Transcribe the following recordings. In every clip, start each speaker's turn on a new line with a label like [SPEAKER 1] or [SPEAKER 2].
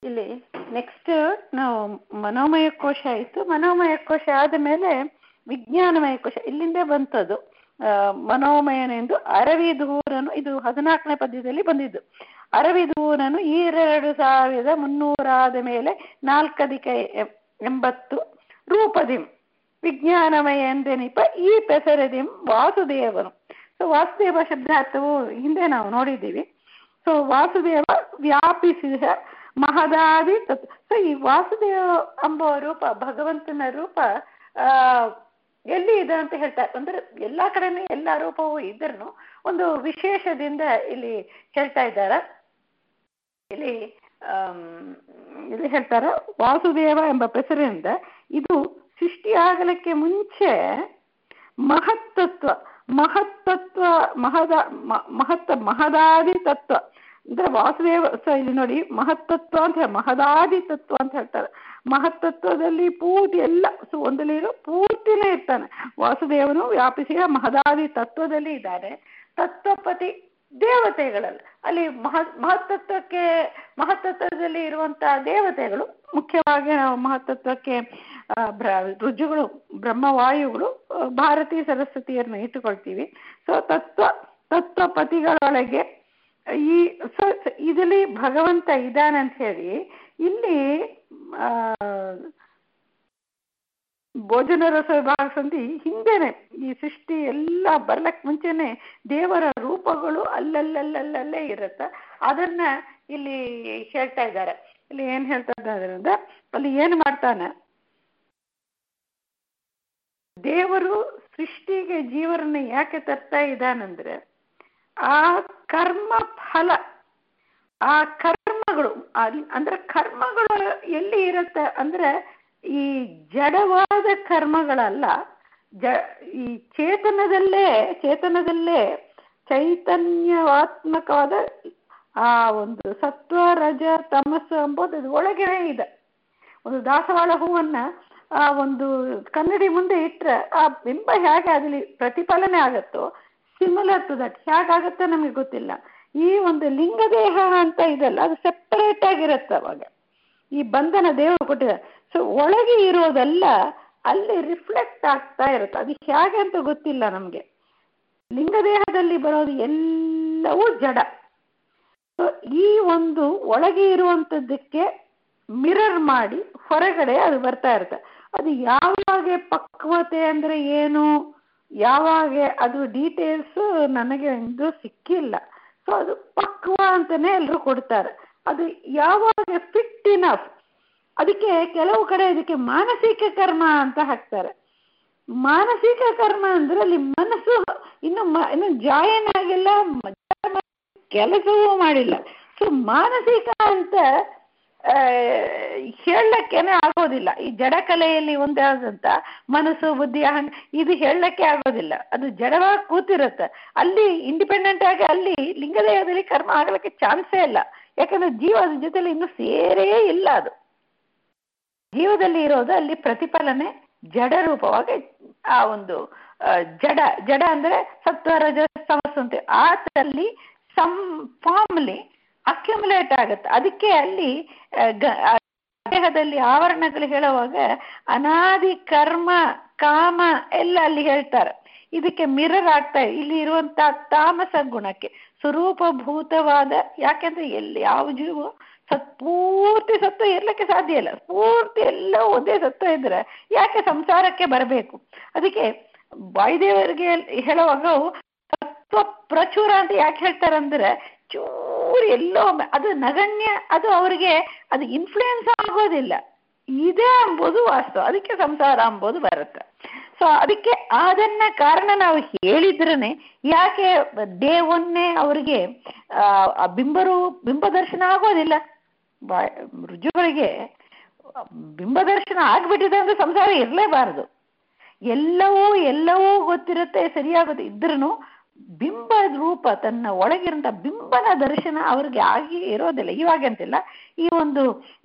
[SPEAKER 1] ಇಲ್ಲಿ ನೆಕ್ಸ್ಟ್ ನಾವು ಮನೋಮಯ ಕೋಶ ಆಯಿತು ಮನೋಮಯ ಕೋಶ ಆದ ಮೇಲೆ ವಿಜ್ಞಾನಮಯ ಕೋಶ ಇಲ್ಲಿಂದೇ ಬಂತದು ಆ, ಮನೋಮಯನೆಂದು ಅರವಿದೂರನು ಇದು ಹದಿನಾಲ್ಕನೇ ಪದ್ಯದಲ್ಲಿ ಬಂದಿದ್ದು ಅರವಿದೂರನು ಈರೆರಡು ಸಾವಿರದ ಮುನ್ನೂರಾದ ಮೇಲೆ ನಾಲ್ಕದಿಕ ಎ- ಎಂಬತ್ತು ರೂಪದಿಂ ವಿಜ್ಞಾನಮಯ ಎಂದೆನಿಪ ಈ ಪೆಸರದಿಂ ವಾಸುದೇವನು ಸೊ ವಾಸುದೇವ ಶಬ್ದಾರ್ಥವು ಹಿಂದೆ ನಾವು ನೋಡಿದ್ದೀವಿ ಸೊ ವಾಸುದೇವ ವ್ಯಾಪಿಸಿದ ಮಹದಾದಿ ತತ್ವ ಸೊ ಈ ವಾಸುದೇವ ಎಂಬ ರೂಪ ಭಗವಂತನ ರೂಪ ಆ ಎಲ್ಲಿ ಇದೆ ಅಂತ ಹೇಳ್ತಾರೆ ಅಂದ್ರೆ ಎಲ್ಲಾ ಕಡೆನೂ ಎಲ್ಲ ರೂಪವೂ ಇದ್ರೂ ಒಂದು ವಿಶೇಷದಿಂದ ಇಲ್ಲಿ ಹೇಳ್ತಾ ಇದ್ದಾರೆ ಇಲ್ಲಿ ಆಮ್, ಇಲ್ಲಿ ಹೇಳ್ತಾರ ವಾಸುದೇವ ಎಂಬ ಹೆಸರಿನಿಂದ ಇದು ಸೃಷ್ಟಿಯಾಗಲಿಕ್ಕೆ ಮುಂಚೆ ಮಹತ್ತತ್ವ ಮಹತ್ತತ್ವ ಮಹದ ಮ- ಮಹತ್ತ ಮಹದಾದಿ ತತ್ವ ಅಂದ್ರೆ ವಾಸುದೇವ ಸೊ ಇಲ್ಲಿ ನೋಡಿ ಮಹತ್ತತ್ವ ಅಂತ ಹೇಳಿ ಮಹದಾದಿ ತತ್ವ ಅಂತ ಹೇಳ್ತಾರೆ ಮಹತ್ತತ್ವದಲ್ಲಿ ಪೂರ್ತಿ ಎಲ್ಲ ಸೊ ಒಂದಲ್ಲಿರೋ ಪೂರ್ತಿನೇ ಇರ್ತಾನೆ ವಾಸುದೇವನು ವ್ಯಾಪಿಸಿದ ಮಹದಾದಿ ತತ್ವದಲ್ಲಿ ಇದ್ದಾನೆ ತತ್ವಪತಿ ದೇವತೆಗಳಲ್ಲಿ ಅಲ್ಲಿ ಮಹ ಮಹತ್ತತ್ವಕ್ಕೆ ಮಹತ್ತತ್ವದಲ್ಲಿ ಇರುವಂತಹ ದೇವತೆಗಳು ಮುಖ್ಯವಾಗಿ ನಾವು ಮಹತ್ತತ್ವಕ್ಕೆ ಆ, ಬ್ರ- ರುಜುಗಳು ಬ್ರಹ್ಮವಾಯುಗಳು ಆ, ಭಾರತೀ ಸರಸ್ವತಿಯರನ್ನು ಇಟ್ಟುಕೊಳ್ತೀವಿ ಸೊ ತತ್ವ ತತ್ವಪತಿಗಳೊಳಗೆ ಈ ಸೊ ಇದರಲ್ಲಿ ಭಗವಂತ ಇದ್ದಾನೆ ಅಂತ ಹೇಳಿ ಇಲ್ಲಿ ಆ, ಭೋಜನ ರಸ ವಿಭಾಗ ಸಂಧಿ ಹಿಂದೆನೆ ಈ ಸೃಷ್ಟಿ ಎಲ್ಲ ಬರ್ಲಕ್ ಮುಂಚೆನೆ ದೇವರ ರೂಪಗಳು ಅಲ್ಲಲ್ಲಲ್ಲಲ್ಲೇ ಇರುತ್ತೆ ಅದನ್ನ ಇಲ್ಲಿ ಹೇಳ್ತಾ ಇದ್ದಾರೆ ಇಲ್ಲಿ ಏನ್ ಹೇಳ್ತಾ ಇದ್ದಾರೆ ಅಂದ್ರೆ ಅಲ್ಲಿ ಏನ್ ಮಾಡ್ತಾನೆ ದೇವರು ಸೃಷ್ಟಿಗೆ ಜೀವರನ್ನ ಯಾಕೆ ತರ್ತಾ ಇದ್ದಾನಂದ್ರೆ ಆ ಕರ್ಮ ಫಲ ಆ ಕರ್ಮಗಳು ಅಲ್- ಅಂದ್ರೆ ಕರ್ಮಗಳು ಎಲ್ಲಿ ಇರುತ್ತೆ ಅಂದ್ರೆ ಈ ಜಡವಾದ ಕರ್ಮಗಳಲ್ಲ ಜ ಈ ಚೇತನದಲ್ಲೇ ಚೇತನದಲ್ಲೇ ಚೈತನ್ಯವಾತ್ಮಕವಾದ ಆ ಒಂದು ಸತ್ವ ರಜ ತಮಸ್ಸು ಎಂಬುದು ಅದು ಒಳಗಡೆ ಇದೆ ಒಂದು ದಾಸವಾಳ ಹೂವನ್ನ ಆ ಒಂದು ಕನ್ನಡಿ ಮುಂದೆ ಇಟ್ರೆ ಆ ಬಿಂಬ ಹೇಗೆ ಅದಲ್ಲಿ ಪ್ರತಿಫಲನೆ ಆಗತ್ತೋ ಸಿಮಿಲರ್ ಟು ದಟ್ ಹೇಗಾಗತ್ತೆ ನಮಗೆ ಗೊತ್ತಿಲ್ಲ ಈ ಒಂದು ಲಿಂಗದೇಹ ಅಂತ ಇದೆಲ್ಲ ಅದು ಸೆಪರೇಟ್ ಆಗಿರುತ್ತೆ ಅವಾಗ ಈ ಬಂಧನ ದೇವರು ಕೊಟ್ಟಿದ್ದಾರೆ ಸೊ ಒಳಗೆ ಇರೋದೆಲ್ಲ ಅಲ್ಲಿ ರಿಫ್ಲೆಕ್ಟ್ ಆಗ್ತಾ ಇರುತ್ತೆ ಅದು ಹೇಗೆ ಅಂತ ಗೊತ್ತಿಲ್ಲ ನಮಗೆ ಲಿಂಗದೇಹದಲ್ಲಿ ಬರೋದು ಎಲ್ಲವೂ ಜಡ ಸೊ ಈ ಒಂದು ಒಳಗೆ ಇರುವಂಥದ್ದಕ್ಕೆ ಮಿರರ್ ಮಾಡಿ ಹೊರಗಡೆ ಅದು ಬರ್ತಾ ಇರುತ್ತೆ ಅದು ಯಾವಾಗ ಪಕ್ವತೆ ಅಂದ್ರೆ ಏನು ಯಾವಾಗ ಅದು ಡೀಟೇಲ್ಸ್ ನನಗೆ ಒಂದು ಸಿಕ್ಕಿಲ್ಲ ಸೊ ಅದು ಪಕ್ವ ಅಂತಾನೆ ಎಲ್ಲರೂ ಕೊಡ್ತಾರೆ ಅದು ಯಾವಾಗ ಫಿಟ್ ಇನಫ್ ಅದಕ್ಕೆ ಕೆಲವು ಕಡೆ ಇದಕ್ಕೆ ಮಾನಸಿಕ ಕರ್ಮ ಅಂತ ಹಾಕ್ತಾರೆ ಮಾನಸಿಕ ಕರ್ಮ ಅಂದ್ರೆ ಅಲ್ಲಿ ಮನಸ್ಸು ಇನ್ನು ಮ- ಇನ್ನು ಜಾಯನ್ ಆಗಿಲ್ಲ ಮ- ಕೆಲಸವೂ ಮಾಡಿಲ್ಲ ಸೊ ಮಾನಸಿಕ ಅಂತ ಆ, ಹೇಳಕ್ಕೇನೆ ಆಗೋದಿಲ್ಲ ಈ ಜಡಕಲೆಯಲ್ಲಿ ಒಂದಾದಂತ ಮನಸ್ಸು ಬುದ್ಧಿ ಅಹಂ ಇದು ಹೇಳಕ್ಕೆ ಆಗೋದಿಲ್ಲ ಅದು ಜಡವಾಗಿ ಕೂತಿರುತ್ತೆ ಅಲ್ಲಿ ಇಂಡಿಪೆಂಡೆಂಟ್ ಆಗಿ ಅಲ್ಲಿ ಲಿಂಗದೇಹದಲ್ಲಿ ಕರ್ಮ ಆಗ್ಲಿಕ್ಕೆ ಚಾನ್ಸೇ ಇಲ್ಲ ಯಾಕಂದ್ರೆ ಜೀವ ಅದ್ರ ಜೊತೆಲಿ ಇನ್ನೂ ಸೇರೇ ಇಲ್ಲ ಅದು ಜೀವದಲ್ಲಿ ಇರೋದು ಅಲ್ಲಿ ಪ್ರತಿಫಲನೆ ಜಡ ರೂಪವಾಗಿ ಆ ಒಂದು ಆ, ಜಡ ಜಡ ಅಂದ್ರೆ ಸತ್ವ ರಜ ಸಮಸ್ಸು ಅಂತ ಆತಲ್ಲಿ ಸಮ್ ಫಾರ್ಮ್ಲಿ ಅಕ್ಯುಮುಲೇಟ್ ಆಗುತ್ತೆ ಅದಕ್ಕೆ ಅಲ್ಲಿ ಆ, ಗ- ಆ ದೇಹದಲ್ಲಿ ಆವರಣಗಳು ಹೇಳುವಾಗ ಅನಾದಿ ಕರ್ಮ ಕಾಮ ಎಲ್ಲ ಅಲ್ಲಿ ಹೇಳ್ತಾರೆ ಇದಕ್ಕೆ ಮಿರರ್ ಆಗ್ತಾ ಇದೆ ಇಲ್ಲಿ ಇರುವಂತ ತಾಮಸ ಗುಣಕ್ಕೆ ಸ್ವರೂಪಭೂತವಾದ ಯಾಕೆಂದ್ರೆ ಎಲ್ಲಿ ಯಾವ ಜೀವ ಸತ್ ಪೂರ್ತಿ ಸತ್ವ ಇರ್ಲಿಕ್ಕೆ ಸಾಧ್ಯ ಇಲ್ಲ ಪೂರ್ತಿ ಎಲ್ಲ ಒಂದೇ ಸತ್ವ ಇದ್ರೆ ಯಾಕೆ ಸಂಸಾರಕ್ಕೆ ಬರಬೇಕು ಅದಕ್ಕೆ ವಾಯುದೇವರಿಗೆ ಹೇಳುವಾಗ ಸತ್ವ ಪ್ರಚುರ ಅಂತ ಯಾಕೆ ಹೇಳ್ತಾರಂದ್ರೆ ಚೂರು ಎಲ್ಲೋ ಒಮ್ಮೆ ಅದು ನಗಣ್ಯ ಅದು ಅವರಿಗೆ ಅದು ಇನ್ಫ್ಲೂಯೆನ್ಸ್ ಆಗೋದಿಲ್ಲ ಇದೆ ಎಂಬುದು ವಾಸ್ತವ ಅದಕ್ಕೆ ಸಂಸಾರ ಎಂಬುದು ಬರುತ್ತೆ ಸೊ ಅದಕ್ಕೆ ಅದನ್ನ ಕಾರಣ ನಾವು ಹೇಳಿದ್ರನೆ ಯಾಕೆ ಡೇ ಒನ್ನೇ ಅವರಿಗೆ ಆ ಬಿಂಬರು ಬಿಂಬ ದರ್ಶನ ಆಗೋದಿಲ್ಲ ಬಾ- ರುಜುಗಳಿಗೆ ಬಿಂಬ ದರ್ಶನ ಆಗ್ಬಿಟ್ಟಿದೆ ಅಂದ್ರೆ ಸಂಸಾರ ಇರಲೇಬಾರದು ಎಲ್ಲವೂ ಎಲ್ಲವೂ ಗೊತ್ತಿರುತ್ತೆ ಸರಿಯಾಗುತ್ತೆ ಇದ್ರೂ ಬಿಂಬ ರೂಪ ತನ್ನ ಒಳಗಿರಂತ ಬಿಂಬನ ದರ್ಶನ ಅವ್ರಿಗೆ ಆಗಿ ಇರೋದಿಲ್ಲ ಇವಾಗ ಅಂತಿಲ್ಲ ಈ ಒಂದು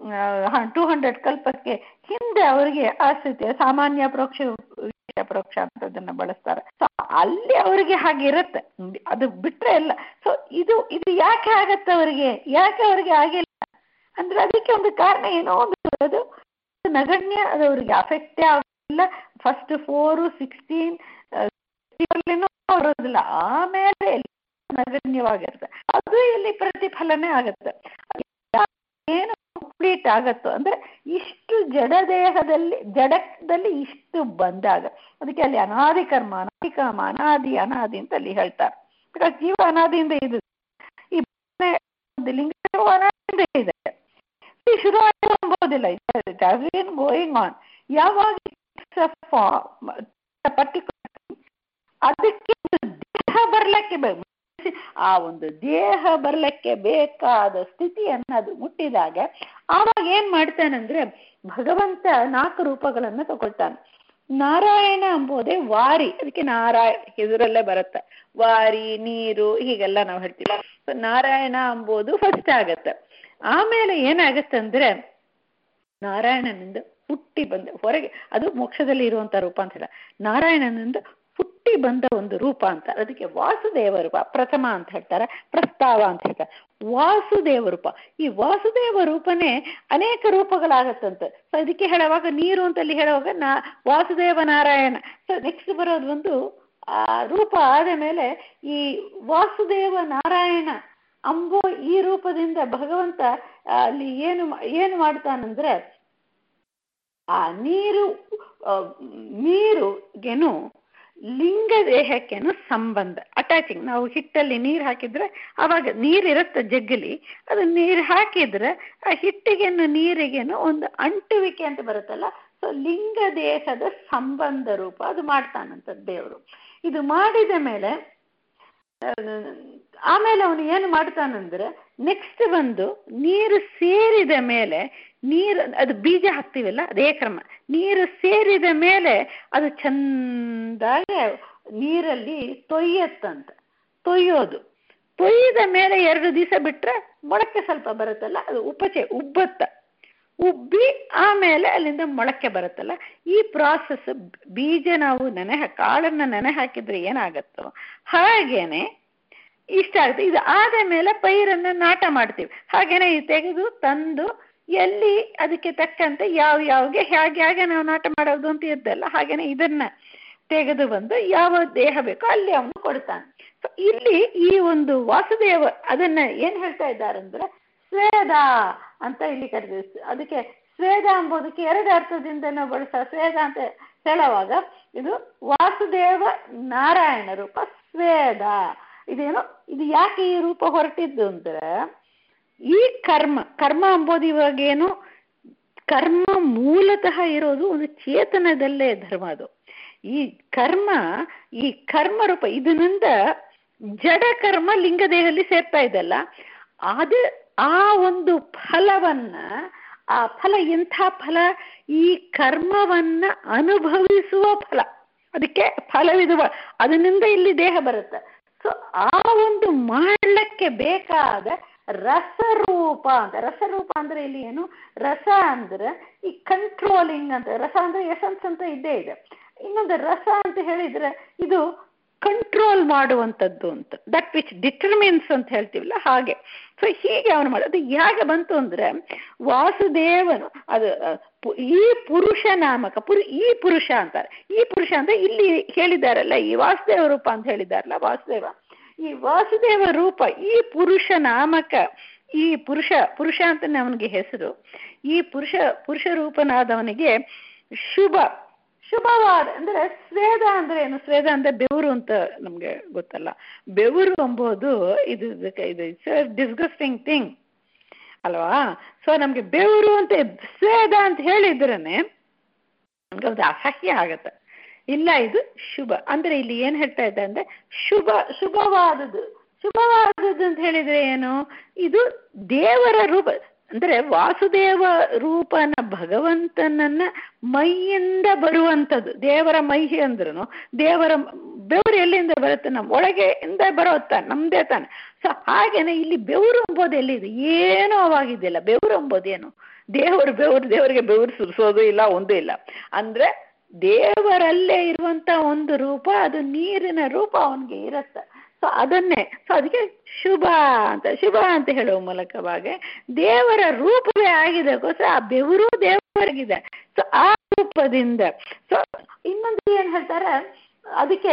[SPEAKER 1] ಟೂ ಹಂಡ್ರೆಡ್ ಕಲ್ಪಕ್ಕೆ ಹಿಂದೆ ಅವರಿಗೆ ಆ ಸ್ಥಿತಿ ಸಾಮಾನ್ಯ ಪ್ರೋಕ್ಷ ವಿಶೇಷ ಪ್ರೋಕ್ಷ ಅಂತದನ್ನ ಬಳಸ್ತಾರೆ ಸೊ ಅಲ್ಲಿ ಅವರಿಗೆ ಹಾಗೆ ಇರುತ್ತೆ ಅದು ಬಿಟ್ರೆ ಎಲ್ಲ ಸೊ ಇದು ಇದು ಯಾಕೆ ಆಗತ್ತೆ ಅವರಿಗೆ ಯಾಕೆ ಅವರಿಗೆ ಆಗಿಲ್ಲ ಅಂದ್ರೆ ಅದಕ್ಕೆ ಒಂದು ಕಾರಣ ಏನೋ ಒಂದು ಅದು ನಗಣ್ಯ ಅದು ಅವ್ರಿಗೆ ಅಫೆಕ್ಟೇ ಆಗೋದಿಲ್ಲ ಫಸ್ಟ್ ಫೋರು ಸಿಕ್ಸ್ಟೀನ್ ಬರೋದಿಲ್ಲ ಆಮೇಲೆ ಎಲ್ಲಿ ನಗಣ್ಯವಾಗಿರುತ್ತೆ ಅದು ಇಲ್ಲಿ ಪ್ರತಿಫಲನೆ ಆಗುತ್ತೆ ಏನು ಕಂಪ್ಲೀಟ್ ಆಗತ್ತೋ ಅಂದ್ರೆ ಇಷ್ಟು ಜಡ ದೇಹದಲ್ಲಿ ಜಡದಲ್ಲಿ ಇಷ್ಟು ಬಂದಾಗ ಅದಕ್ಕೆ ಅಲ್ಲಿ ಅನಾದಿ ಕರ್ಮ ಅನಾದಿ ಕರ್ಮ ಅನಾದಿ ಅನಾದಿ ಅಂತ ಅಲ್ಲಿ ಹೇಳ್ತಾರೆ ಬಿಕಾಸ್ ಜೀವ ಅನಾದಿಯಿಂದ ಇದು ಈ ಒಂದು ಲಿಂಗ ಅನಾದಿಯಿಂದ ಇದೆ ಶುರು ಎಂಬುದಿಲ್ಲ ಗೋಯಿಂಗ್ ಆನ್ ಯಾವಾಗ ಪರ್ಟಿಕ್ಯುಲರ್ ಅದಕ್ಕೆ ದೇಹ ಬರ್ಲಿಕ್ಕೆ ಬೇಕು ಆ ಒಂದು ದೇಹ ಬರ್ಲಿಕ್ಕೆ ಬೇಕಾದ ಸ್ಥಿತಿಯನ್ನು ಅದು ಮುಟ್ಟಿದಾಗ ಆವಾಗ ಏನ್ ಮಾಡ್ತಾನಂದ್ರೆ ಭಗವಂತ ನಾಲ್ಕು ರೂಪಗಳನ್ನ ತಗೊಳ್ತಾನೆ ನಾರಾಯಣ ಎಂಬುದೇ ವಾರಿ ಅದಕ್ಕೆ ನಾರಾಯಣ ಇದರಲ್ಲೇ ಬರುತ್ತೆ ವಾರಿ ನೀರು ಹೀಗೆಲ್ಲ ನಾವು ಹೇಳ್ತೀವಿ ನಾರಾಯಣ ಎಂಬುದು ಫಸ್ಟ್ ಆಗತ್ತೆ ಆಮೇಲೆ ಏನಾಗತ್ತೆ ಅಂದ್ರೆ ನಾರಾಯಣನಿಂದ ಹುಟ್ಟಿ ಬಂದ ಹೊರಗೆ ಅದು ಮೋಕ್ಷದಲ್ಲಿ ಇರುವಂತ ರೂಪ ಅಂತ ಹೇಳ ನಾರಾಯಣನಿಂದ ಹುಟ್ಟಿ ಬಂದ ಒಂದು ರೂಪ ಅಂತ ಅದಕ್ಕೆ ವಾಸುದೇವ ರೂಪ ಪ್ರಥಮ ಅಂತ ಹೇಳ್ತಾರೆ ಪ್ರಸ್ತಾವ ಅಂತ ಹೇಳ್ತಾರೆ ವಾಸುದೇವ ರೂಪ ಈ ವಾಸುದೇವ ರೂಪನೇ ಅನೇಕ ರೂಪಗಳಾಗತ್ತಂತೆ ಸೊ ಅದಕ್ಕೆ ಹೇಳುವಾಗ ನೀರು ಅಂತಲ್ಲಿ ಹೇಳುವಾಗ ನಾ ವಾಸುದೇವ ನಾರಾಯಣ ಸೊ ನೆಕ್ಸ್ಟ್ ಬರೋದು ಒಂದು ಆ ರೂಪ ಆದ ಮೇಲೆ ಈ ವಾಸುದೇವ ನಾರಾಯಣ ಅಂಬೋ ಈ ರೂಪದಿಂದ ಭಗವಂತ ಅಲ್ಲಿ ಏನು ಏನು ಮಾಡ್ತಾನಂದ್ರೆ ಆ ನೀರು ನೀರುಗೆನು ಲಿಂಗ ದೇಹಕ್ಕೇನು ಸಂಬಂಧ ಅಟ್ಯಾಚಿಂಗ್ ನಾವು ಹಿಟ್ಟಲ್ಲಿ ನೀರು ಹಾಕಿದ್ರೆ ಅವಾಗ ನೀರಿರುತ್ತೆ ಜಗ್ಗಲಿ ಅದು ನೀರು ಹಾಕಿದ್ರೆ ಆ ಹಿಟ್ಟಿಗೆನು ನೀರಿಗೇನು ಒಂದು ಅಂಟುವಿಕೆ ಅಂತ ಬರುತ್ತಲ್ಲ ಸೊ ಲಿಂಗ ದೇಹದ ಸಂಬಂಧ ರೂಪ ಅದು ಮಾಡ್ತಾನಂತ ದೇವರು ಇದು ಮಾಡಿದ ಮೇಲೆ ಆಮೇಲೆ ಅವನು ಏನು ಮಾಡ್ತಾನಂದ್ರೆ ನೆಕ್ಸ್ಟ್ ಬಂದು ನೀರು ಸೇರಿದ ಮೇಲೆ ನೀರು ಅದು ಬೀಜ ಹಾಕ್ತಿವಲ್ಲ ಅದೇ ಕ್ರಮ ನೀರು ಸೇರಿದ ಮೇಲೆ ಅದು ಚಂದಾಗಿ ನೀರಲ್ಲಿ ತೊಯ್ಯತ್ತಂತ ತೊಯ್ಯೋದು ತೊಯ್ದ ಮೇಲೆ ಎರಡು ದಿವಸ ಬಿಟ್ರೆ ಮೊಳಕೆ ಸ್ವಲ್ಪ ಬರುತ್ತಲ್ಲ ಅದು ಉಪಚೆ ಉಬ್ಬತ್ತ ಉಬ್ಬಿ ಆಮೇಲೆ ಅಲ್ಲಿಂದ ಮೊಳಕೆ ಬರುತ್ತಲ್ಲ ಈ ಪ್ರಾಸೆಸ್ ಬೀಜ ನಾವು ನೆನೆ ಕಾಳನ್ನ ನೆನೆ ಹಾಕಿದ್ರೆ ಏನಾಗತ್ತೋ ಹಾಗೇನೆ ಇಷ್ಟ ಆಗುತ್ತೆ ಇದು ಆದ ಮೇಲೆ ಪೈರನ್ನ ನಾಟ ಮಾಡ್ತೀವಿ ಹಾಗೇನೆ ಇದು ತೆಗೆದು ತಂದು ಎಲ್ಲಿ ಅದಕ್ಕೆ ತಕ್ಕಂತೆ ಯಾವ ಯಾವ್ಗೆ ಹೇಗೆ ಹೇಗೆ ನಾವು ನಾಟ ಮಾಡೋದು ಅಂತ ಇದ್ದಲ್ಲ ಹಾಗೇನೆ ಇದನ್ನ ತೆಗೆದು ಬಂದು ಯಾವ ದೇಹ ಬೇಕೋ ಅಲ್ಲಿ ಅವನು ಕೊಡ್ತಾನೆ ಸೊ ಇಲ್ಲಿ ಈ ಒಂದು ವಾಸುದೇವ ಅದನ್ನ ಏನ್ ಹೇಳ್ತಾ ಇದ್ದಾರಂದ್ರೆ ಸ್ವೇದ ಅಂತ ಇಲ್ಲಿ ಕರೆದಿದೆ ಅದಕ್ಕೆ ಸ್ವೇದ ಎಂಬುದಕ್ಕೆ ಎರಡು ಅರ್ಥದಿಂದ ನಾವು ಬಳಸ ಸ್ವೇದ ಅಂತ ಹೇಳುವಾಗ ಇದು ವಾಸುದೇವ ನಾರಾಯಣ ರೂಪ ಸ್ವೇದ ಇದೇನು ಇದು ಯಾಕೆ ಈ ರೂಪ ಹೊರಟಿದ್ದು ಅಂದ್ರೆ ಈ ಕರ್ಮ ಕರ್ಮ ಎಂಬುದು ಇವಾಗ ಏನು ಕರ್ಮ ಮೂಲತಃ ಇರೋದು ಒಂದು ಚೇತನದಲ್ಲೇ ಧರ್ಮ ಅದು ಈ ಕರ್ಮ ಈ ಕರ್ಮ ರೂಪ ಇದರಿಂದ ಜಡ ಕರ್ಮ ಲಿಂಗದೇಹದಲ್ಲಿ ಸೇರ್ತಾ ಇದೆಲ್ಲ ಅದು ಆ ಒಂದು ಫಲವನ್ನ ಆ ಫಲ ಎಂಥ ಫಲ ಈ ಕರ್ಮವನ್ನ ಅನುಭವಿಸುವ ಫಲ ಅದಕ್ಕೆ ಫಲವಿದುವ ಅದರಿಂದ ಇಲ್ಲಿ ದೇಹ ಬರುತ್ತೆ ಸೊ ಆ ಒಂದು ಮಾಡ್ಲಿಕ್ಕೆ ಬೇಕಾದ ರಸರೂಪ ಅಂತ ರಸರೂಪ ಅಂದ್ರೆ ಇಲ್ಲಿ ಏನು ರಸ ಅಂದ್ರೆ ಈ ಕಂಟ್ರೋಲಿಂಗ್ ಅಂತ ರಸ ಅಂದ್ರೆ ಎಸನ್ಸ್ ಅಂತ ಇದ್ದೇ ಇದೆ ಇನ್ನೊಂದು ರಸ ಅಂತ ಹೇಳಿದ್ರೆ ಇದು ಕಂಟ್ರೋಲ್ ಮಾಡುವಂಥದ್ದು ಅಂತ ದಟ್ ವಿಚ್ ಡಿಟರ್ಮಿನ್ಸ್ ಅಂತ ಹೇಳ್ತೀವಲ್ಲ ಹಾಗೆ ಸೊ ಹೀಗೆ ಅವನು ಮಾಡಿ ಅದು ಹೇಗೆ ಬಂತು ಅಂದ್ರೆ ವಾಸುದೇವನು ಅದು ಈ ಪುರುಷ ನಾಮಕ ಪುರು ಈ ಪುರುಷ ಅಂತಾರೆ ಈ ಪುರುಷ ಅಂದ್ರೆ ಇಲ್ಲಿ ಹೇಳಿದಾರಲ್ಲ ಈ ವಾಸುದೇವ ರೂಪ ಅಂತ ಹೇಳಿದಾರಲ್ಲ ವಾಸುದೇವ ಈ ವಾಸುದೇವ ರೂಪ ಈ ಪುರುಷ ನಾಮಕ ಈ ಪುರುಷ ಪುರುಷ ಅಂತಾನೆ ಅವನಿಗೆ ಹೆಸರು ಈ ಪುರುಷ ಪುರುಷ ರೂಪನಾದವನಿಗೆ ಶುಭ ಶುಭವಾದ ಅಂದ್ರೆ ಸ್ವೇದ ಅಂದ್ರೆ ಏನು ಸ್ವೇದ ಅಂದ್ರೆ ಬೆವರು ಅಂತ ನಮ್ಗೆ ಗೊತ್ತಲ್ಲ ಬೆವರು ಎಂಬುದು ಇದು ಇದು ಇಟ್ಸ್ ಡಿಸ್ಗಸ್ಟಿಂಗ್ ಥಿಂಗ್ ಅಲ್ವಾ ಸೊ ನಮ್ಗೆ ಬೆವರು ಅಂತ ಸ್ವೇದ ಅಂತ ಹೇಳಿದ್ರೇನೆ ನಮ್ಗೆ ಅದು ಅಸಹ್ಯ ಆಗತ್ತೆ ಇಲ್ಲ ಇದು ಶುಭ ಅಂದ್ರೆ ಇಲ್ಲಿ ಏನ್ ಹೇಳ್ತಾ ಇದ್ದ ಅಂದ್ರೆ ಶುಭ ಶುಭವಾದದ್ದು ಶುಭವಾದದ್ದು ಅಂತ ಹೇಳಿದ್ರೆ ಏನು ಇದು ದೇವರ ರೂಪ ಅಂದ್ರೆ ವಾಸುದೇವ ರೂಪನ ಭಗವಂತನನ್ನ ಮೈಯಿಂದ ಬರುವಂಥದ್ದು ದೇವರ ಮೈ ಅಂದ್ರೂ ದೇವರ ಬೆವರು ಎಲ್ಲಿಂದ ಬರುತ್ತೆ ನಮ್ಮ ಒಳಗೆಯಿಂದ ಬರೋತ್ತ ನಮ್ದೇ ತಾನೆ ಸೊ ಹಾಗೇನೆ ಇಲ್ಲಿ ಬೆವರು ಎಂಬುದು ಎಲ್ಲಿದೆ ಏನೂ ಅವಾಗಿದ್ದಿಲ್ಲ ಬೆವರು ಎಂಬುದೇನು ದೇವರು ಬೆವರು ದೇವರಿಗೆ ಬೆವರು ಸುರಿಸೋದು ಇಲ್ಲ ಒಂದು ಇಲ್ಲ ಅಂದ್ರೆ ದೇವರಲ್ಲೇ ಇರುವಂತ ಒಂದು ರೂಪ ಅದು ನೀರಿನ ರೂಪ ಅವನಿಗೆ ಇರುತ್ತೆ ಸೊ ಅದನ್ನೇ ಸೊ ಅದಕ್ಕೆ ಶುಭ ಅಂತ ಶುಭ ಅಂತ ಹೇಳುವ ಮೂಲಕವಾಗಿ ದೇವರ ರೂಪವೇ ಆಗಿದಕ್ಕೋಸ್ಕರ ಆ ಬೆವರು ದೇವರಾಗಿದೆ ಸೊ ಆ ರೂಪದಿಂದ ಸೊ ಇನ್ನೊಂದು ಏನ್ ಹೇಳ್ತಾರೆ ಅದಕ್ಕೆ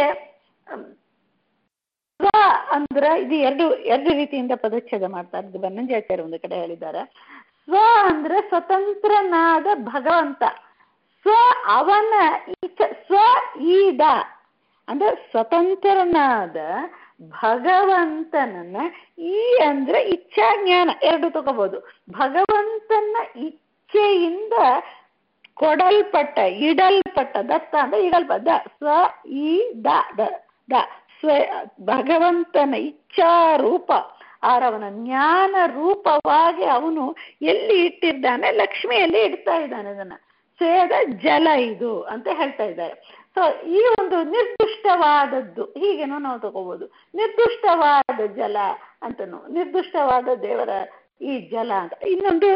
[SPEAKER 1] ಸ್ವ ಅಂದ್ರೆ ಇದು ಎರಡು ಎರಡು ರೀತಿಯಿಂದ ಪದಚ್ಛೇದ ಮಾಡ್ತಾರೆ ಇದು ಬನ್ನಂಜಾಚಾರ್ಯ ಒಂದು ಕಡೆ ಹೇಳಿದ್ದಾರೆ ಸ್ವ ಅಂದ್ರೆ ಸ್ವತಂತ್ರನಾದ ಭಗವಂತ ಸ್ವ ಅವನ ಇಚ್ಛ ಸ್ವ ಈದ ಅಂದ್ರೆ ಸ್ವತಂತ್ರನಾದ ಭಗವಂತನನ್ನ ಈ ಅಂದ್ರೆ ಇಚ್ಛಾ ಜ್ಞಾನ ಎರಡು ತಗೋಬಹುದು ಭಗವಂತನ ಇಚ್ಛೆಯಿಂದ ಕೊಡಲ್ಪಟ್ಟ ಇಡಲ್ಪಟ್ಟ ದತ್ತ ಅಂದ್ರೆ ಇಡಲ್ಪಟ್ಟ ದ ಸ್ವ ಈ ದ ದ ಸ್ವ ಭಗವಂತನ ಇಚ್ಛಾ ರೂಪ ಆರವನ ಜ್ಞಾನ ರೂಪವಾಗಿ ಅವನು ಎಲ್ಲಿ ಇಟ್ಟಿದ್ದಾನೆ ಲಕ್ಷ್ಮಿಯಲ್ಲಿ ಇಡ್ತಾ ಇದ್ದಾನೆ ಅದನ್ನ ಸೇದ ಜಲ ಇದು ಅಂತ ಹೇಳ್ತಾ ಇದ್ದಾರೆ ಸೊ ಈ ಒಂದು ನಿರ್ದಿಷ್ಟವಾದದ್ದು ಹೀಗೇನೋ ನಾವು ತಗೋಬಹುದು ನಿರ್ದಿಷ್ಟವಾದ ಜಲ ಅಂತನೂ ನಿರ್ದಿಷ್ಟವಾದ ದೇವರ ಈ ಜಲ ಅಂತ ಇನ್ನೊಂದು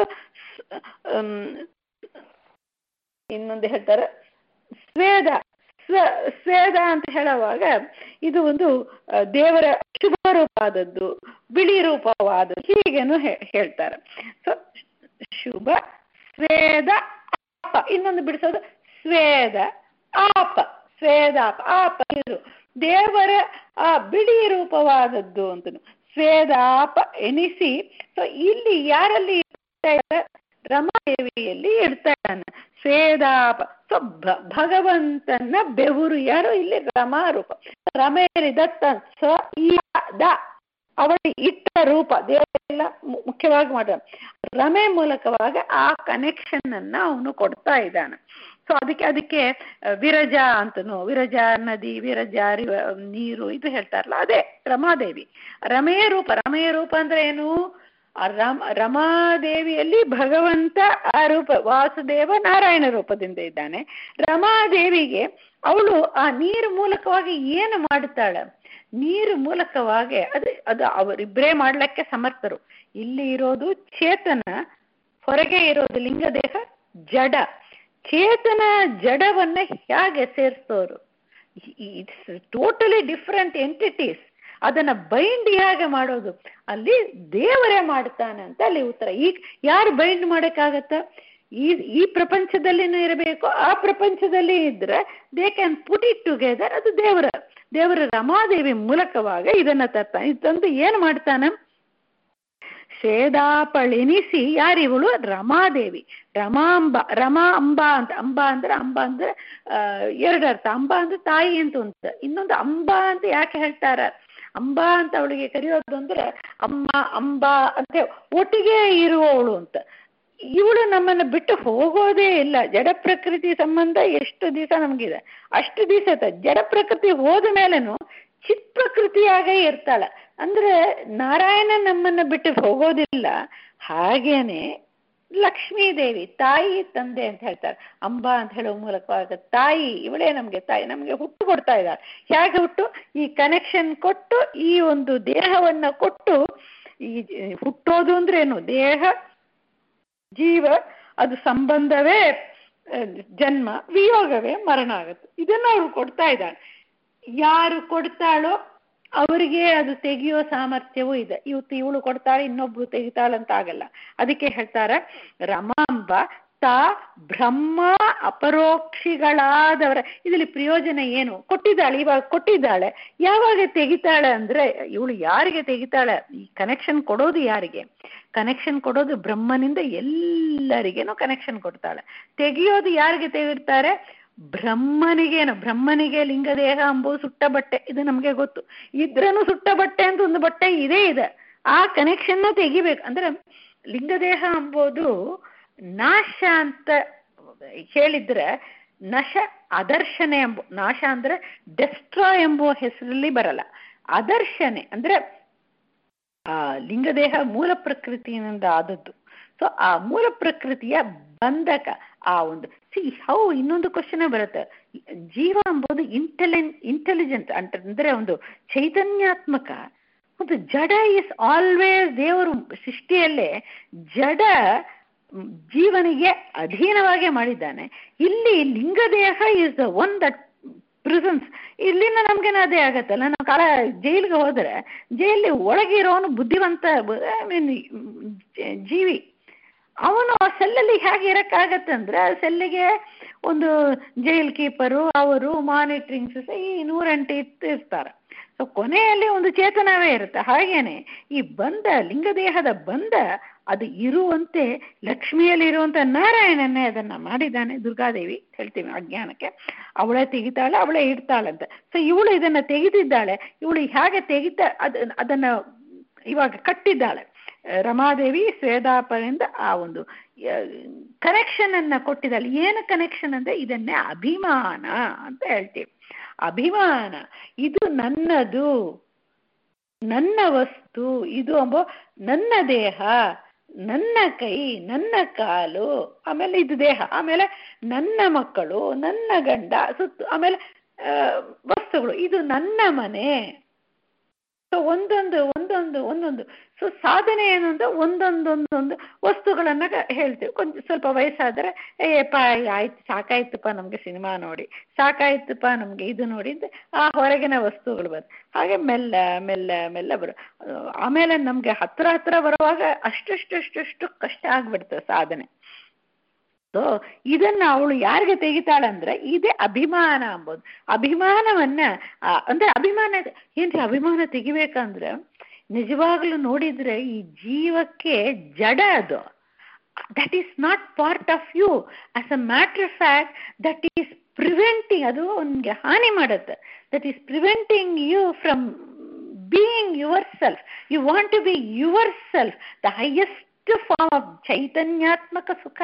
[SPEAKER 1] ಇನ್ನೊಂದು ಹೇಳ್ತಾರೆ ಸ್ವೇದ ಸ್ವ ಸ್ವೇದ ಅಂತ ಹೇಳುವಾಗ ಇದು ಒಂದು ದೇವರ ಶುಭ ರೂಪವಾದದ್ದು ಬಿಳಿ ರೂಪವಾದದ್ದು ಹೀಗೇನು ಹೇಳ್ತಾರೆ ಸೊ ಶುಭ ಸ್ವೇದ ಆಪ ಇನ್ನೊಂದು ಬಿಡಿಸೋದು ಸ್ವೇದ ಆಪ ಸ್ವೇದಾಪ ಆಪ ಇದು ದೇವರ ಆ ಬಿಳಿ ರೂಪವಾದದ್ದು ಅಂತನು ಸ್ವೇದಾಪ ಎನಿಸಿ ಸೊ ಇಲ್ಲಿ ಯಾರಲ್ಲಿ ರಮಾದೇವಿಯಲ್ಲಿ ಇಡ್ತಾ ಇದ್ದಾನೆ ಸ್ವೇದಾಪ ಸೊ ಭಗವಂತನ ಬೆವರು ಯಾರು ಇಲ್ಲಿ ರಮಾರೂಪ ರಮೇರಿ ದತ್ತ ಸ ಈ ದ ಅವಳ ಇಟ್ಟ ರೂಪ ದೇವರೆಲ್ಲ ಮುಖ್ಯವಾಗಿ ಮಾಡ ರಮೆ ಮೂಲಕವಾಗಿ ಆ ಕನೆಕ್ಷನ್ ಅನ್ನ ಅವನು ಕೊಡ್ತಾ ಇದ್ದಾನೆ ಸೊ ಅದಕ್ಕೆ ಅದಕ್ಕೆ ವಿರಜ ಅಂತನು ವಿರಜ ನದಿ ವಿರಜ ನೀರು ಇದು ಹೇಳ್ತಾರಲ್ಲ ಅದೇ ರಮಾದೇವಿ ರಮೆಯ ರೂಪ ರಮೆಯ ರೂಪ ಅಂದ್ರೆ ಏನು ರಮ ರಮಾದೇವಿಯಲ್ಲಿ ಭಗವಂತ ಆ ರೂಪ ವಾಸುದೇವ ನಾರಾಯಣ ರೂಪದಿಂದ ಇದ್ದಾನೆ ರಮಾದೇವಿಗೆ ಅವಳು ಆ ನೀರು ಮೂಲಕವಾಗಿ ಏನು ಮಾಡುತ್ತಾಳೆ ನೀರು ಮೂಲಕವಾಗಿ ಅದು ಅದು ಅವರಿಬ್ಬರೇ ಮಾಡ್ಲಿಕ್ಕೆ ಸಮರ್ಥರು ಇಲ್ಲಿ ಇರೋದು ಚೇತನ ಹೊರಗೆ ಇರೋದು ಲಿಂಗದೇಹ ಜಡ ಚೇತನ ಜಡವನ್ನ ಹೇಗೆ ಸೇರಿಸೋರು ಇಟ್ಸ್ ಟೋಟಲಿ ಡಿಫ್ರೆಂಟ್ ಎಂಟಿಟೀಸ್ ಅದನ್ನ ಬೈಂಡ್ ಹೇಗೆ ಮಾಡೋದು ಅಲ್ಲಿ ದೇವರೇ ಮಾಡ್ತಾನೆ ಅಂತ ಅಲ್ಲಿ ಉತ್ತರ ಈಗ ಯಾರು ಬೈಂಡ್ ಮಾಡಕ್ಕಾಗತ್ತ ಈ ಈ ಪ್ರಪಂಚದಲ್ಲಿನೂ ಇರಬೇಕು ಆ ಪ್ರಪಂಚದಲ್ಲಿ ಇದ್ರೆ they can put it together ಅದು ದೇವರ ದೇವರ ರಮಾದೇವಿ ಮೂಲಕವಾಗ ಇದನ್ನ ತರ್ತಾನೆ ಇದು ತಂದು ಏನ್ ಮಾಡ್ತಾನೆ ಶ್ವೇದಾಪಳೆನಿಸಿ ಯಾರಿವಳು ರಮಾದೇವಿ ರಮಾಂಬ ರಮಾ ಅಂಬಾ ಅಂತ ಅಂಬಾ ಅಂದ್ರೆ ಅಂಬ ಅಂದ್ರೆ ಎರಡು ಅರ್ಥ ಅಂಬಾ ಅಂದ್ರೆ ತಾಯಿ ಅಂತ ಉಂಟು ಇನ್ನೊಂದು ಅಂಬಾ ಅಂತ ಯಾಕೆ ಹೇಳ್ತಾರ ಅಂಬಾ ಅಂತ ಅವಳಿಗೆ ಕರೆಯೋದು ಅಂದ್ರೆ ಅಮ್ಮ ಅಂಬಾ ಅಂತ ಒಟ್ಟಿಗೆ ಇರುವವಳು ಅಂತ ಇವಳು ನಮ್ಮನ್ನ ಬಿಟ್ಟು ಹೋಗೋದೇ ಇಲ್ಲ ಜಡ ಪ್ರಕೃತಿ ಸಂಬಂಧ ಎಷ್ಟು ದಿವಸ ನಮಗಿದೆ ಅಷ್ಟು ದಿವಸ ಜಡ ಪ್ರಕೃತಿ ಹೋದ ಮೇಲೆನು ಚಿತ್ ಪ್ರಕೃತಿಯಾಗೇ ಇರ್ತಾಳ ಅಂದ್ರೆ ನಾರಾಯಣ ನಮ್ಮನ್ನ ಬಿಟ್ಟು ಹೋಗೋದಿಲ್ಲ ಹಾಗೇನೆ ಲಕ್ಷ್ಮೀ ದೇವಿ ತಾಯಿ ತಂದೆ ಅಂತ ಹೇಳ್ತಾರೆ ಅಂಬಾ ಅಂತ ಹೇಳುವ ಮೂಲಕವಾಗ ತಾಯಿ ಇವಳೇ ನಮ್ಗೆ ತಾಯಿ ನಮ್ಗೆ ಹುಟ್ಟು ಕೊಡ್ತಾ ಇದ್ದಾರೆ ಹೇಗೆ ಹುಟ್ಟು ಈ ಕನೆಕ್ಷನ್ ಕೊಟ್ಟು ಈ ಒಂದು ದೇಹವನ್ನ ಕೊಟ್ಟು ಈ ಹುಟ್ಟೋದು ಅಂದ್ರೆ ಏನು ದೇಹ ಜೀವ ಅದು ಸಂಬಂಧವೇ ಜನ್ಮ ವಿಯೋಗವೇ ಮರಣ ಆಗುತ್ತೆ ಇದನ್ನ ಅವ್ರು ಕೊಡ್ತಾ ಇದ್ದಾಳೆ ಯಾರು ಕೊಡ್ತಾಳೋ ಅವರಿಗೆ ಅದು ತೆಗೆಯೋ ಸಾಮರ್ಥ್ಯವೂ ಇದೆ ಇವತ್ತು ಇವಳು ಕೊಡ್ತಾಳೆ ಇನ್ನೊಬ್ರು ತೆಗಿತಾಳಂತ ಆಗಲ್ಲ ಅದಕ್ಕೆ ಹೇಳ್ತಾರೆ ರಮಾಂಬ ತಾ ಬ್ರಹ್ಮ ಅಪರೋಕ್ಷಿಗಳಾದವರ ಇದರಲ್ಲಿ ಪ್ರಯೋಜನ ಏನು ಕೊಟ್ಟಿದ್ದಾಳೆ ಇವಾಗ ಕೊಟ್ಟಿದ್ದಾಳೆ ಯಾವಾಗ ತೆಗಿತಾಳೆ ಅಂದ್ರೆ ಇವಳು ಯಾರಿಗೆ ತೆಗಿತಾಳೆ ಈ ಕನೆಕ್ಷನ್ ಕೊಡೋದು ಯಾರಿಗೆ ಕನೆಕ್ಷನ್ ಕೊಡೋದು ಬ್ರಹ್ಮನಿಂದ ಎಲ್ಲರಿಗೇನೋ ಕನೆಕ್ಷನ್ ಕೊಡ್ತಾಳೆ ತೆಗಿಯೋದು ಯಾರಿಗೆ ತೆಗಿರ್ತಾರೆ ಬ್ರಹ್ಮನಿಗೇನು ಬ್ರಹ್ಮನಿಗೆ ಲಿಂಗದೇಹ ಅಂಬುದು ಸುಟ್ಟ ಬಟ್ಟೆ ಇದು ನಮ್ಗೆ ಗೊತ್ತು ಇದ್ರನು ಸುಟ್ಟ ಬಟ್ಟೆ ಅಂತ ಒಂದು ಬಟ್ಟೆ ಇದೇ ಇದೆ ಆ ಕನೆಕ್ಷನ್ ತೆಗಿಬೇಕು ಅಂದ್ರೆ ಲಿಂಗದೇಹ ಅಂಬೋದು ನಾಶ ಅಂತ ಹೇಳಿದ್ರೆ ನಶ ಅದರ್ಶನೆ ಎಂಬ ನಾಶ ಅಂದ್ರೆ ಡೆಸ್ಟ್ರಾ ಎಂಬುವ ಹೆಸರಲ್ಲಿ ಬರಲ್ಲ ಅದರ್ಶನೆ ಅಂದ್ರೆ ಆ ಲಿಂಗದೇಹ ಮೂಲ ಪ್ರಕೃತಿಯಿಂದ ಆದದ್ದು ಸೊ ಆ ಮೂಲ ಪ್ರಕೃತಿಯ ಬಂಧಕ ಆ ಒಂದು ಸಿ ಹೌ ಇನ್ನೊಂದು ಕ್ವಶನ್ ಬರುತ್ತೆ ಜೀವ ಎಂಬುದು ಇಂಟೆಲಿನ್ ಇಂಟೆಲಿಜೆಂಟ್ ಅಂದ್ರೆ ಒಂದು ಚೈತನ್ಯಾತ್ಮಕ ಒಂದು ಜಡ ಇಸ್ ಆಲ್ವೇಸ್ ದೇವರು ಸೃಷ್ಟಿಯಲ್ಲೇ ಜಡ ಜೀವನಿಗೆ ಅಧೀನವಾಗೇ ಮಾಡಿದ್ದಾನೆ ಇಲ್ಲಿ ಲಿಂಗದೇಹ is the one that prisons ಇಲ್ಲಿನ ನಮ್ಗೇನ ಅದೇ ಆಗತ್ತಲ್ಲ ನಾವು ಕಾಲ ಜೈಲಿಗೆ ಹೋದ್ರೆ ಜೈಲಿ ಒಳಗೆ ಇರೋನು ಬುದ್ಧಿವಂತ ಐ ಮೀನ್ ಜೀವಿ ಅವನು ಆ ಸೆಲ್ಲಲ್ಲಿ ಹೇಗೆ ಇರಕ್ಕಾಗತ್ತಂದ್ರೆ ಆ ಸೆಲ್ಲಿಗೆ ಒಂದು ಜೈಲ್ ಕೀಪರು ಅವರು ಮಾನಿಟ್ರಿಂಗ್ ಈ ನೂರೆಂಟು ಇತ್ತು ಇರ್ತಾರೆ ಸೊ ಕೊನೆಯಲ್ಲಿ ಒಂದು ಚೇತನವೇ ಇರುತ್ತೆ ಹಾಗೇನೆ ಈ ಬಂಧ ಲಿಂಗದೇಹದ ಬಂಧ ಅದು ಇರುವಂತೆ ಲಕ್ಷ್ಮಿಯಲ್ಲಿ ಇರುವಂತ ನಾರಾಯಣನೇ ಅದನ್ನ ಮಾಡಿದ್ದಾನೆ ದುರ್ಗಾದೇವಿ ಹೇಳ್ತೀವಿ ಅಜ್ಞಾನಕ್ಕೆ ಅವಳೇ ತೆಗಿತಾಳೆ ಅವಳೇ ಇಡ್ತಾಳಂತ ಸೊ ಇವಳು ಇದನ್ನ ತೆಗೆದಿದ್ದಾಳೆ ಇವಳು ಹೇಗೆ ತೆಗಿತಾ ಅದ ಅದನ್ನ ಇವಾಗ ಕಟ್ಟಿದ್ದಾಳೆ ರಮಾದೇವಿ ಶ್ವೇತಾಪರಿಂದ ಆ ಒಂದು ಕನೆಕ್ಷನ್ ಅನ್ನ ಕೊಟ್ಟಿದ್ದಾಳೆ ಏನು ಕನೆಕ್ಷನ್ ಅಂದ್ರೆ ಇದನ್ನೇ ಅಭಿಮಾನ ಅಂತ ಹೇಳ್ತೀವಿ ಅಭಿಮಾನ ಇದು ನನ್ನದು ನನ್ನ ವಸ್ತು ಇದು ಅಂಬೋ ನನ್ನ ದೇಹ ನನ್ನ ಕೈ ನನ್ನ ಕಾಲು ಆಮೇಲೆ ಇದು ದೇಹ ಆಮೇಲೆ ನನ್ನ ಮಕ್ಕಳು ನನ್ನ ಗಂಡ ಸುತ್ತು ಆಮೇಲೆ ವಸ್ತುಗಳು ಇದು ನನ್ನ ಮನೆ ಸೊ ಒಂದೊಂದು ಒಂದೊಂದು ಒಂದೊಂದು ಸೊ ಸಾಧನೆ ಏನು ಅಂದ್ರೆ ಒಂದೊಂದೊಂದೊಂದು ವಸ್ತುಗಳನ್ನ ಹೇಳ್ತೀವಿ ಕೊಂಚ ಸ್ವಲ್ಪ ವಯಸ್ಸಾದರೆ ಏಪ್ಪ ಆಯ್ತು ಸಾಕಾಯ್ತಪ್ಪ ನಮ್ಗೆ ಸಿನಿಮಾ ನೋಡಿ ಸಾಕಾಯ್ತಪ್ಪ ನಮ್ಗೆ ಇದು ನೋಡಿ ಅಂತ ಆ ಹೊರಗಿನ ವಸ್ತುಗಳು ಬರುತ್ತೆ ಹಾಗೆ ಮೆಲ್ಲ ಮೆಲ್ಲ ಮೆಲ್ಲ ಬರು ಆಮೇಲೆ ನಮ್ಗೆ ಹತ್ರ ಹತ್ರ ಬರುವಾಗ ಅಷ್ಟಷ್ಟಷ್ಟಷ್ಟು ಕಷ್ಟ ಆಗ್ಬಿಡ್ತದೆ ಸಾಧನೆ ಸೊ ಇದನ್ನ ಅವಳು ಯಾರಿಗೆ ತೆಗಿತಾಳಂದ್ರೆ ಇದೇ ಅಭಿಮಾನ ಅಂಬೋದು ಅಭಿಮಾನವನ್ನ ಅಂದ್ರೆ ಅಭಿಮಾನ ಏನ್ರಿ ಅಭಿಮಾನ ತೆಗಿಬೇಕಂದ್ರೆ ನಿಜವಾಗ್ಲೂ ನೋಡಿದ್ರೆ ಈ ಜೀವಕ್ಕೆ ಜಡ ಅದು that is not part of you as a matter of fact that is preventing ಅದು ಅವನಿಗೆ ಹಾನಿ ಮಾಡುತ್ತೆ that is preventing you from being yourself you want to be yourself the highest form of ಚೈತನ್ಯಾತ್ಮಕ ಸುಖ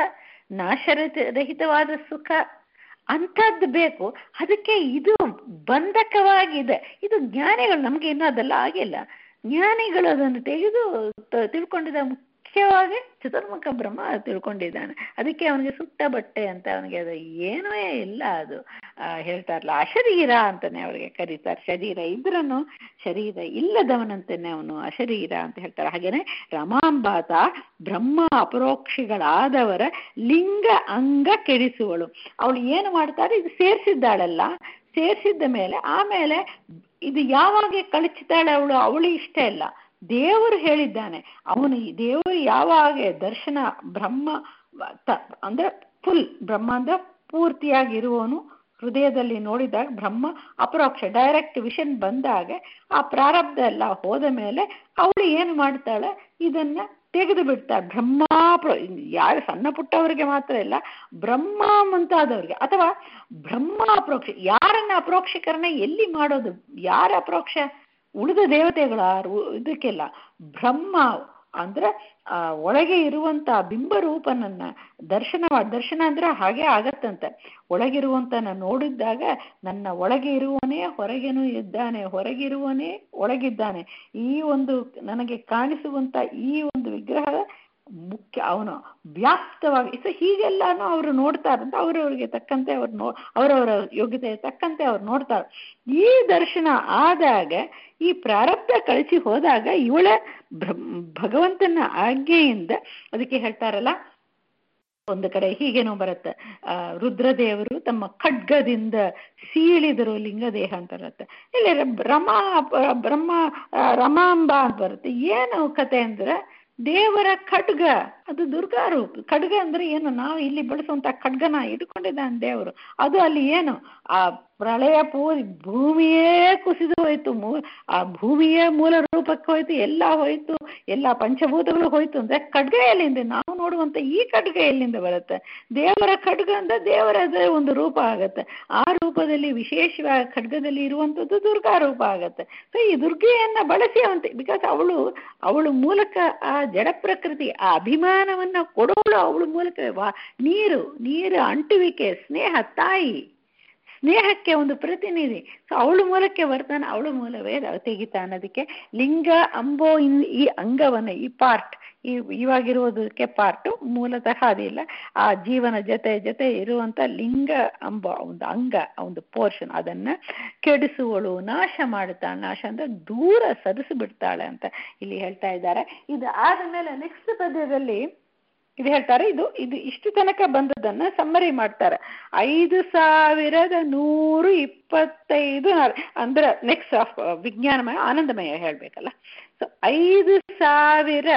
[SPEAKER 1] ನಾಶರಹಿತವಾದ ಸುಖ ಅಂಥದ್ದು ಬೇಕು ಅದಕ್ಕೆ ಇದು ಬಂಧಕವಾಗಿದೆ ಇದು ಜ್ಞಾನಿಗಳು ನಮ್ಗೆ ಇನ್ನೂ ಅದೆಲ್ಲ ಆಗಿಲ್ಲ ಜ್ಞಾನಿಗಳು ಅದನ್ನು ತೆಗೆದು ತಿಳ್ಕೊಂಡಿದ್ದ ಮುಖ್ಯವಾಗಿ ಚತುರ್ಮುಖ ಬ್ರಹ್ಮ ತಿಳ್ಕೊಂಡಿದ್ದಾನೆ ಅದಕ್ಕೆ ಅವನಿಗೆ ಸುಟ್ಟ ಬಟ್ಟೆ ಅಂತ ಅವನಿಗೆ ಅದು ಏನೂ ಇಲ್ಲ ಅದು ಹೇಳ್ತಾರಲ್ಲ ಅಶರೀರ ಅಂತಾನೆ ಅವರಿಗೆ ಕರೀತಾರೆ ಶರೀರ ಇದ್ರನು ಶರೀರ ಇಲ್ಲದವನಂತಾನೆ ಅವನು ಅಶರೀರ ಅಂತ ಹೇಳ್ತಾರೆ ಹಾಗೇನೆ ರಮಾಂಬಾತ ಬ್ರಹ್ಮ ಅಪರೋಕ್ಷಿಗಳಾದವರ ಲಿಂಗ ಅಂಗ ಕೆಡಿಸುವಳು ಅವಳು ಏನು ಮಾಡ್ತಾರೆ ಇದು ಸೇರಿಸಿದ್ದಾಳಲ್ಲ ಸೇರಿಸಿದ್ದ ಮೇಲೆ ಆಮೇಲೆ ಇದು ಯಾವಾಗ ಕಳಚಿತಾಳೆ ಅವಳು ಅವಳು ಇಷ್ಟ ಇಲ್ಲ ದೇವರು ಹೇಳಿದ್ದಾನೆ ಅವನು ದೇವರು ಯಾವಾಗ ದರ್ಶನ ಬ್ರಹ್ಮ ಅಂದ್ರೆ ಫುಲ್ ಬ್ರಹ್ಮ ಅಂದ್ರೆ ಪೂರ್ತಿಯಾಗಿರುವವನು ಹೃದಯದಲ್ಲಿ ನೋಡಿದಾಗ ಬ್ರಹ್ಮ ಅಪರೋಕ್ಷ ಡೈರೆಕ್ಟ್ ವಿಷನ್ ಬಂದಾಗ ಆ ಪ್ರಾರಬ್ಧ ಎಲ್ಲ ಹೋದ ಮೇಲೆ ಅವಳು ಏನು ಮಾಡ್ತಾಳೆ ಇದನ್ನ ತೆಗೆದು ಬಿಡ್ತಾರೆ ಬ್ರಹ್ಮಾಪ್ರೋ ಯಾರು ಸಣ್ಣ ಪುಟ್ಟವರಿಗೆ ಮಾತ್ರ ಇಲ್ಲ ಬ್ರಹ್ಮ ಮುಂತಾದವರಿಗೆ ಅಥವಾ ಬ್ರಹ್ಮ ಅಪ್ರೋಕ್ಷ ಯಾರನ್ನ ಅಪ್ರೋಕ್ಷಕರನ್ನ ಎಲ್ಲಿ ಮಾಡೋದು ಯಾರ ಅಪ್ರೋಕ್ಷ ಉಳಿದ ದೇವತೆಗಳ ಇದಕ್ಕೆಲ್ಲ ಬ್ರಹ್ಮ ಅಂದ್ರೆ ಆ ಒಳಗೆ ಇರುವಂತ ಬಿಂಬರೂಪನನ್ನ ದರ್ಶನ ದರ್ಶನ ಅಂದ್ರೆ ಹಾಗೆ ಆಗತ್ತಂತೆ ಒಳಗಿರುವಂತನ ನೋಡಿದ್ದಾಗ ನನ್ನ ಒಳಗೆ ಇರುವನೇ ಹೊರಗೇನು ಇದ್ದಾನೆ ಹೊರಗಿರುವನೇ ಒಳಗಿದ್ದಾನೆ ಈ ಒಂದು ನನಗೆ ಕಾಣಿಸುವಂತ ಈ ಒಂದು ವಿಗ್ರಹ ಮುಖ್ಯ ಅವನು ವ್ಯಾಪ್ತವಾಗಿ ಸೊ ಹೀಗೆಲ್ಲಾನು ಅವರು ನೋಡ್ತಾರಂತ ಅವರವರಿಗೆ ತಕ್ಕಂತೆ ಅವ್ರು ನೋ ಅವರವರ ಯೋಗ್ಯತೆಗೆ ತಕ್ಕಂತೆ ಅವ್ರು ನೋಡ್ತಾರೆ ಈ ದರ್ಶನ ಆದಾಗ ಈ ಪ್ರಾರಬ್ಧ ಕಳಿಸಿ ಹೋದಾಗ ಇವಳ ಭಗವಂತನ ಆಜ್ಞೆಯಿಂದ ಅದಕ್ಕೆ ಹೇಳ್ತಾರಲ್ಲ ಒಂದು ಕಡೆ ಹೀಗೇನೋ ಬರುತ್ತೆ ಆ ರುದ್ರದೇವರು ತಮ್ಮ ಖಡ್ಗದಿಂದ ಸೀಳಿದರು ಲಿಂಗದೇಹ ಅಂತ ಬರುತ್ತೆ ಇಲ್ಲಿ ರಮಾ ಬ್ರಹ್ಮ ರಮಾಂಬ ಅಂತ ಬರುತ್ತೆ ಏನು ಕತೆ ಅಂದ್ರೆ ದೇವರ ಖಡ್ಗ ಅದು ದುರ್ಗಾರೂಪ ಖಡ್ಗ ಅಂದ್ರೆ ಏನು ನಾವು ಇಲ್ಲಿ ಬಳಸುವಂತ ಖಡ್ಗನ ಇಟ್ಕೊಂಡಿದ್ದಾನೆ ದೇವರು ಅದು ಅಲ್ಲಿ ಏನು ಆ ಪ್ರಳಯ ಪೂರಿ ಭೂಮಿಯೇ ಕುಸಿದು ಹೋಯ್ತು ಮೂ ಆ ಭೂಮಿಯೇ ಮೂಲ ರೂಪಕ್ಕೆ ಹೋಯ್ತು ಎಲ್ಲ ಹೋಯ್ತು ಎಲ್ಲ ಪಂಚಭೂತಗಳು ಹೋಯ್ತು ಅಂದ್ರೆ ಖಡ್ಗ ಎಲ್ಲಿಂದ ನಾವು ನೋಡುವಂತ ಈ ಖಡ್ಗ ಎಲ್ಲಿಂದ ಬರುತ್ತೆ ದೇವರ ಖಡ್ಗ ಅಂದ್ರೆ ದೇವರದೇ ಒಂದು ರೂಪ ಆಗತ್ತೆ ಆ ರೂಪದಲ್ಲಿ ವಿಶೇಷವಾಗಿ ಖಡ್ಗದಲ್ಲಿ ಇರುವಂತದ್ದು ದುರ್ಗಾ ರೂಪ ಆಗತ್ತೆ ಸೊ ಈ ದುರ್ಗೆಯನ್ನ ಬಳಸಿ ಅವಂತೆ ಬಿಕಾಸ್ ಅವಳು ಅವಳು ಮೂಲಕ ಆ ಜಡ ಪ್ರಕೃತಿ ಆ ಅಭಿಮಾನವನ್ನ ಕೊಡೋಳು ಅವಳ ಮೂಲಕ ನೀರು ನೀರು ಅಂಟುವಿಕೆ ಸ್ನೇಹ ತಾಯಿ ಸ್ನೇಹಕ್ಕೆ ಒಂದು ಪ್ರತಿನಿಧಿ ಸೊ ಅವಳ ಮೂಲಕ್ಕೆ ಬರ್ತಾನೆ ಅವಳ ಮೂಲವೇ ತೆಗಿತಾನೆ ಅದಕ್ಕೆ ಲಿಂಗ ಅಂಬೋ ಇನ್ ಈ ಅಂಗವನ್ನ ಈ ಪಾರ್ಟ್ ಈ ಇವಾಗಿರುವುದಕ್ಕೆ ಪಾರ್ಟು ಮೂಲತಃ ಅದಿಲ್ಲ ಆ ಜೀವನ ಜೊತೆ ಜೊತೆ ಇರುವಂತ ಲಿಂಗ ಅಂಬ ಒಂದು ಅಂಗ ಒಂದು ಪೋರ್ಷನ್ ಅದನ್ನ ಕೆಡಿಸುವಳು ನಾಶ ಮಾಡುತ್ತಾಳೆ ನಾಶ ಅಂದ್ರೆ ದೂರ ಸರಿಸಿ ಬಿಡ್ತಾಳೆ ಅಂತ ಇಲ್ಲಿ ಹೇಳ್ತಾ ಇದ್ದಾರೆ ಇದು ಆದ ಮೇಲೆ ನೆಕ್ಸ್ಟ್ ಪದ್ಯದಲ್ಲಿ ಇದು ಹೇಳ್ತಾರೆ ಇದು ಇದು ಇಷ್ಟು ತನಕ ಬಂದದನ್ನ ಸಮ್ಮರಿ ಮಾಡ್ತಾರೆ ಐದು ಸಾವಿರದ ನೂರು ಇಪ್ಪತ್ತೈದು ಅಂದ್ರೆ ನೆಕ್ಸ್ಟ್ ಆಫ್ ವಿಜ್ಞಾನಮಯ ಆನಂದಮಯ ಹೇಳ್ಬೇಕಲ್ಲ ಸೊ ಐದು ಸಾವಿರ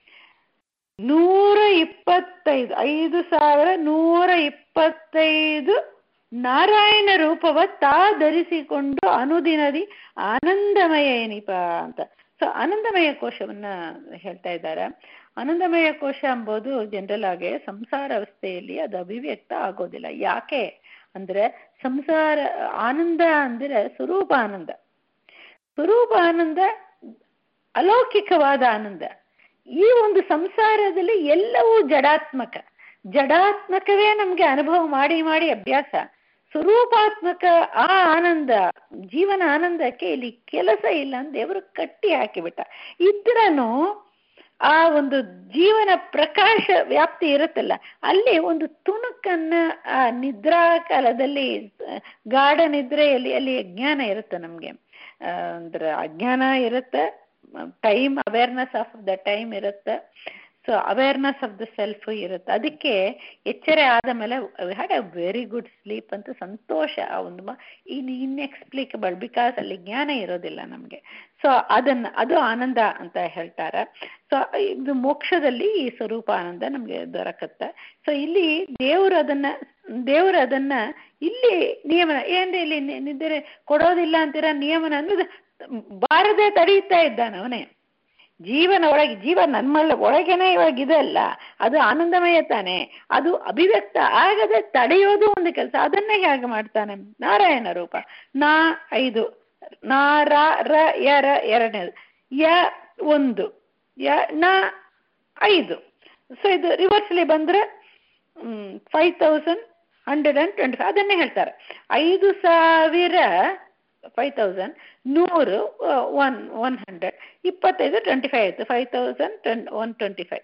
[SPEAKER 1] ನೂರ ಇಪ್ಪತ್ತೈದು ಐದು ಸಾವಿರ ನೂರ ಇಪ್ಪತ್ತೈದು ನಾರಾಯಣ ರೂಪವ ತಾ ಧರಿಸಿಕೊಂಡು ಅನುದಿನದಿ ಆನಂದಮಯ ಏನಿಪ ಅಂತ ಸೊ ಆನಂದಮಯ ಕೋಶವನ್ನ ಹೇಳ್ತಾ ಇದ್ದಾರೆ ಆನಂದಮಯ ಕೋಶ ಎಂಬುದು ಜನರಲ್ ಆಗಿ ಸಂಸಾರ ಅವಸ್ಥೆಯಲ್ಲಿ ಅದು ಅಭಿವ್ಯಕ್ತ ಆಗೋದಿಲ್ಲ ಯಾಕೆ ಅಂದ್ರೆ ಸಂಸಾರ ಆನಂದ ಅಂದ್ರೆ ಸ್ವರೂಪ ಆನಂದ ಸ್ವರೂಪ ಆನಂದ ಅಲೌಕಿಕವಾದ ಆನಂದ ಈ ಒಂದು ಸಂಸಾರದಲ್ಲಿ ಎಲ್ಲವೂ ಜಡಾತ್ಮಕ ಜಡಾತ್ಮಕವೇ ನಮ್ಗೆ ಅನುಭವ ಮಾಡಿ ಮಾಡಿ ಅಭ್ಯಾಸ ಸ್ವರೂಪಾತ್ಮಕ ಆ ಆನಂದ ಜೀವನ ಆನಂದಕ್ಕೆ ಇಲ್ಲಿ ಕೆಲಸ ಇಲ್ಲ ಅಂತ ದೇವರು ಕಟ್ಟಿ ಹಾಕಿಬಿಟ್ಟ ಇದ್ರನು ಆ ಒಂದು ಜೀವನ ಪ್ರಕಾಶ ವ್ಯಾಪ್ತಿ ಇರುತ್ತಲ್ಲ ಅಲ್ಲಿ ಒಂದು ತುಣುಕನ್ನ ಆ ನಿದ್ರಾ ಕಾಲದಲ್ಲಿ ಗಾಢ ನಿದ್ರೆಯಲ್ಲಿ ಅಲ್ಲಿ ಅಜ್ಞಾನ ಇರುತ್ತೆ ನಮ್ಗೆ ಅಂದ್ರೆ ಅಜ್ಞಾನ ಇರುತ್ತೆ time awareness of the time ಇರುತ್ತೆ so awareness of the self ಇರುತ್ತೆ ಅದಕ್ಕೆ ಎಚ್ಚರ ಆದ ಮೇಲೆ had a very good sleep ಅಂತ ಸಂತೋಷ ಆ ಒಂದು ಇನ್ ಇನ್ಎಕ್ಸ್ಪ್ಲಿಕಬಲ್ ಬಿಕಾಸ್ ಅಲ್ಲಿ ಜ್ಞಾನ ಇರೋದಿಲ್ಲ ನಮಗೆ ಸೊ ಅದನ್ನ ಅದು ಆನಂದ ಅಂತ ಹೇಳ್ತಾರೆ ಸೊ ಇದು ಮೋಕ್ಷದಲ್ಲಿ ಈ ಸ್ವರೂಪ ಆನಂದ ನಮ್ಗೆ ದೊರಕತ್ತೆ ಸೊ ಇಲ್ಲಿ ದೇವರು ಅದನ್ನ ದೇವರು ಅದನ್ನ ಇಲ್ಲಿ ನಿಯಮನ ಏನ್ರಿ ಇಲ್ಲಿ ನಿದ್ರೆ ಕೊಡೋದಿಲ್ಲ ಅಂತೀರ ನಿಯಮನ ಅನ್ನೋದು ಬಾರದೆ ತಡೆಯುತ್ತಾ ಇದ್ದಾನ ಅವನೇ ಜೀವನ ಒಳಗೆ ಜೀವ ನನ್ಮಲ್ಲ ಒಳಗೇನೆ ಇವಾಗ ಇದಲ್ಲ ಅದು ಆನಂದಮಯ ತಾನೆ ಅದು ಅಭಿವ್ಯಕ್ತ ಆಗದೆ ತಡೆಯೋದು ಒಂದು ಕೆಲಸ ಅದನ್ನೇ ಹೇಗೆ ಮಾಡ್ತಾನೆ ನಾರಾಯಣ ರೂಪ ನಾ ಐದು ನಾರ ರ ಯರ ಎರಡನೇದು ಯ ಒಂದು ಯ ನ ಐದು ಸೊ ಇದು ರಿವರ್ಸ್ಲಿ ಬಂದ್ರೆ five thousand hundred and twenty five ಅದನ್ನೇ ಹೇಳ್ತಾರೆ ಐದು ಸಾವಿರ ಫೈವ್ ತೌಸಂಡ್ ನೂರು ಒನ್ ಒನ್ ಹಂಡ್ರೆಡ್ ಇಪ್ಪತ್ತೈದು ಟ್ವೆಂಟಿ ಫೈವ್ ಆಯಿತು five thousand twen one twenty five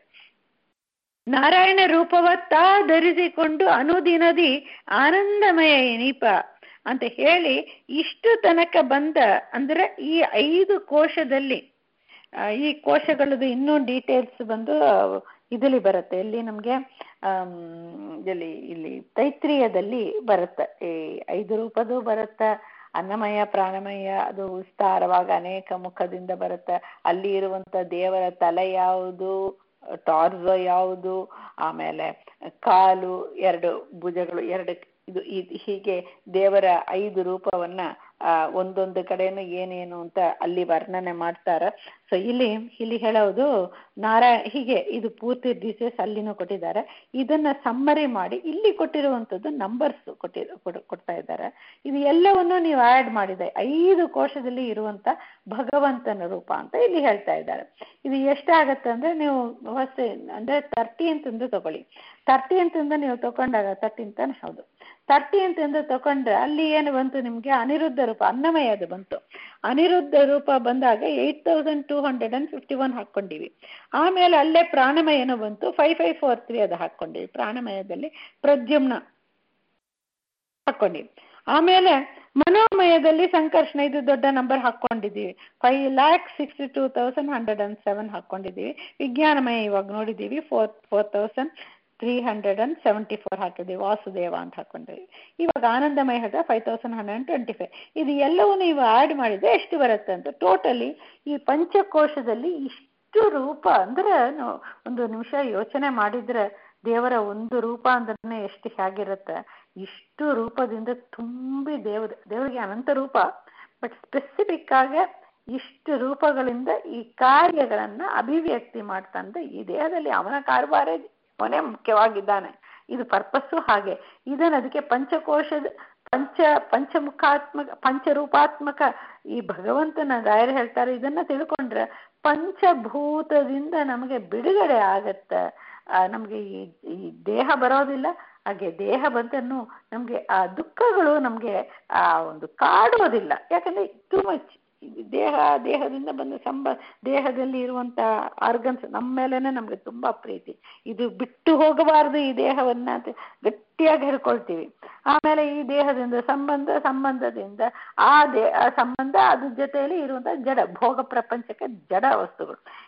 [SPEAKER 1] ನಾರಾಯಣ ರೂಪವ ತಾ ಧರಿಸಿಕೊಂಡು ಅನುದಿನದಿ ಆನಂದಮಯ ಎನಿಪ ಅಂತ ಹೇಳಿ ಇಷ್ಟು ತನಕ ಬಂದ ಅಂದ್ರೆ ಈ ಐದು ಕೋಶದಲ್ಲಿ ಈ ಕೋಶಗಳದ್ದು ಇನ್ನೂ ಡೀಟೇಲ್ಸ್ ಬಂದು ಇದರಲ್ಲಿ ಬರುತ್ತೆ ಇಲ್ಲಿ ನಮಗೆ ಇಲ್ಲಿ ಇಲ್ಲಿ ತೈತ್ರಿಯದಲ್ಲಿ ಬರುತ್ತೆ ಈ ಐದು ರೂಪದ್ದು ಬರುತ್ತೆ ಅನ್ನಮಯ ಪ್ರಾಣಮಯ ಅದು ವಿಸ್ತಾರವಾಗಿ ಅನೇಕ ಮುಖದಿಂದ ಬರುತ್ತೆ ಅಲ್ಲಿ ಇರುವಂತ ದೇವರ ತಲೆ ಯಾವುದು ಟಾರ್ಸ ಯಾವುದು ಆಮೇಲೆ ಕಾಲು ಎರಡು ಭುಜಗಳು ಎರಡು ಇದು ಹೀಗೆ ದೇವರ ಐದು ರೂಪವನ್ನ ಒಂದೊಂದು ಕಡೆನೂ ಏನೇನು ಅಂತ ಅಲ್ಲಿ ವರ್ಣನೆ ಮಾಡ್ತಾರ ಸೊ ಇಲ್ಲಿ ಇಲ್ಲಿ ಹೇಳೋದು ನಾರಾಯಣ ಹೀಗೆ ಇದು ಪೂರ್ತಿ ಡೀಟೇಲ್ಸ್ ಅಲ್ಲಿನೂ ಕೊಟ್ಟಿದ್ದಾರೆ ಇದನ್ನ ಸಮ್ಮರಿ ಮಾಡಿ ಇಲ್ಲಿ ಕೊಟ್ಟಿರುವಂಥದ್ದು ನಂಬರ್ಸ್ ಕೊಟ್ಟಿ ಕೊಡ್ತಾ ಇದ್ದಾರೆ ಇದು ಎಲ್ಲವನ್ನು ನೀವು ಆ್ಯಡ್ ಮಾಡಿದೆ ಐದು ಕೋಶದಲ್ಲಿ ಇರುವಂತ ಭಗವಂತನ ರೂಪ ಅಂತ ಇಲ್ಲಿ ಹೇಳ್ತಾ ಇದ್ದಾರೆ ಇದು ಎಷ್ಟಾಗತ್ತೆ ಅಂದ್ರೆ ನೀವು ಫಸ್ಟ್ ಅಂದ್ರೆ ತರ್ಟಿ ಅಂತಂದು ತಗೊಳ್ಳಿ ತರ್ಟಿ ಅಂತಂದು ನೀವು ತಗೊಂಡಾಗ ತರ್ಟಿ ಅಂತ ಹೌದು ತರ್ಟಿ ಅಂತಂದು ತಗೊಂಡ್ರೆ ಅಲ್ಲಿ ಏನು ಬಂತು ನಿಮ್ಗೆ ಅನಿರುದ್ಧ ರೂಪ ಅನ್ನಮಯ ಅದು ಬಂತು ಅನಿರುದ್ಧ ರೂಪ ಬಂದಾಗ eight thousand two hundred and fifty one ಹಾಕೊಂಡಿವಿ ಆಮೇಲೆ ಅಲ್ಲೇ ಪ್ರಾಣಮಯನೂ ಬಂತು ಫೈವ್ ಫೈವ್ ಫೋರ್ ತ್ರೀ ಅದು ಹಾಕೊಂಡಿವಿ ಪ್ರಾಣಮಯದಲ್ಲಿ ಪ್ರದ್ಯುಮ್ನ ಹಾಕೊಂಡಿವಿ ಆಮೇಲೆ ಮನೋಮಯದಲ್ಲಿ ಸಂಕರ್ಷಣ ಇದು ದೊಡ್ಡ ನಂಬರ್ ಹಾಕೊಂಡಿದ್ದೀವಿ five lakh sixty two thousand hundred and seven ಹಾಕೊಂಡಿದ್ದೀವಿ ವಿಜ್ಞಾನಮಯ ಇವಾಗ ನೋಡಿದ್ದೀವಿ four four thousand three hundred and seventy four ಹಾಕಿದ್ದೀವಿ ವಾಸುದೇವ ಅಂತ ಹಾಕೊಂಡಿದ್ದೀವಿ ಇವಾಗ ಆನಂದಮಯ ಹೇಳಿದ್ರೆ five thousand hundred and twenty five ಇದು ಎಲ್ಲವೂ ನೀವು ಆ್ಯಡ್ ಮಾಡಿದ್ರೆ ಎಷ್ಟು ಬರುತ್ತೆ ಅಂತ ಟೋಟಲಿ ಈ ಪಂಚಕೋಶದಲ್ಲಿ ಇಷ್ಟು ರೂಪ ಅಂದ್ರೆ ಒಂದು ನಿಮಿಷ ಯೋಚನೆ ಮಾಡಿದ್ರೆ ದೇವರ ಒಂದು ರೂಪ ಅಂದ್ರೆ ಎಷ್ಟು ಹೇಗಿರುತ್ತೆ ಇಷ್ಟು ರೂಪದಿಂದ ತುಂಬಿ ದೇವ್ರ ದೇವರಿಗೆ ಅನಂತ ರೂಪ ಬಟ್ ಸ್ಪೆಸಿಫಿಕ್ ಆಗಿ ಇಷ್ಟು ರೂಪಗಳಿಂದ ಈ ಕಾರ್ಯಗಳನ್ನ ಅಭಿವ್ಯಕ್ತಿ ಮಾಡ್ತಂದ್ರೆ ಈ ದೇಹದಲ್ಲಿ ಅವನ ಕಾರ್ಬಾರೇ ಅವನೇ ಮುಖ್ಯವಾಗಿದ್ದಾನೆ ಇದು ಪರ್ಪಸ್ಸು ಹಾಗೆ ಇದನ್ನ ಅದಕ್ಕೆ ಪಂಚಕೋಶದ ಪಂಚ ಪಂಚಮುಖಾತ್ಮಕ ಪಂಚರೂಪಾತ್ಮಕ ಈ ಭಗವಂತನ ರಾಯರು ಹೇಳ್ತಾರೆ ಇದನ್ನ ತಿಳ್ಕೊಂಡ್ರೆ ಪಂಚಭೂತದಿಂದ ನಮಗೆ ಬಿಡುಗಡೆ ಆಗತ್ತೆ ನಮಗೆ ಈ ಈ ದೇಹ ಬರೋದಿಲ್ಲ ಹಾಗೆ ದೇಹ ಬಂತನ್ನು ನಮಗೆ ಆ ದುಃಖಗಳು ನಮಗೆ ಆ ಒಂದು ಕಾಡೋದಿಲ್ಲ ಯಾಕಂದ್ರೆ ಟೂ ಮಚ್ ದೇಹ ದೇಹದಿಂದ ಬಂದ ಸಂಬ ದೇಹದಲ್ಲಿ ಇರುವಂತ ಆರ್ಗನ್ಸ್ ನಮ್ಮ ಮೇಲೇನೆ ನಮ್ಗೆ ತುಂಬಾ ಪ್ರೀತಿ ಇದು ಬಿಟ್ಟು ಹೋಗಬಾರದು ಈ ದೇಹವನ್ನ ಅಂತ ಗಟ್ಟಿಯಾಗಿ ಹಿಡ್ಕೊಳ್ತೀವಿ ಆಮೇಲೆ ಈ ದೇಹದಿಂದ ಸಂಬಂಧ ಸಂಬಂಧದಿಂದ ಆ ದೇ ಆ ಸಂಬಂಧ ಅದ್ರ ಜೊತೆಯಲ್ಲಿ ಇರುವಂತ ಜಡ ಭೋಗ ಪ್ರಪಂಚಕ್ಕೆ ಜಡ ವಸ್ತುಗಳು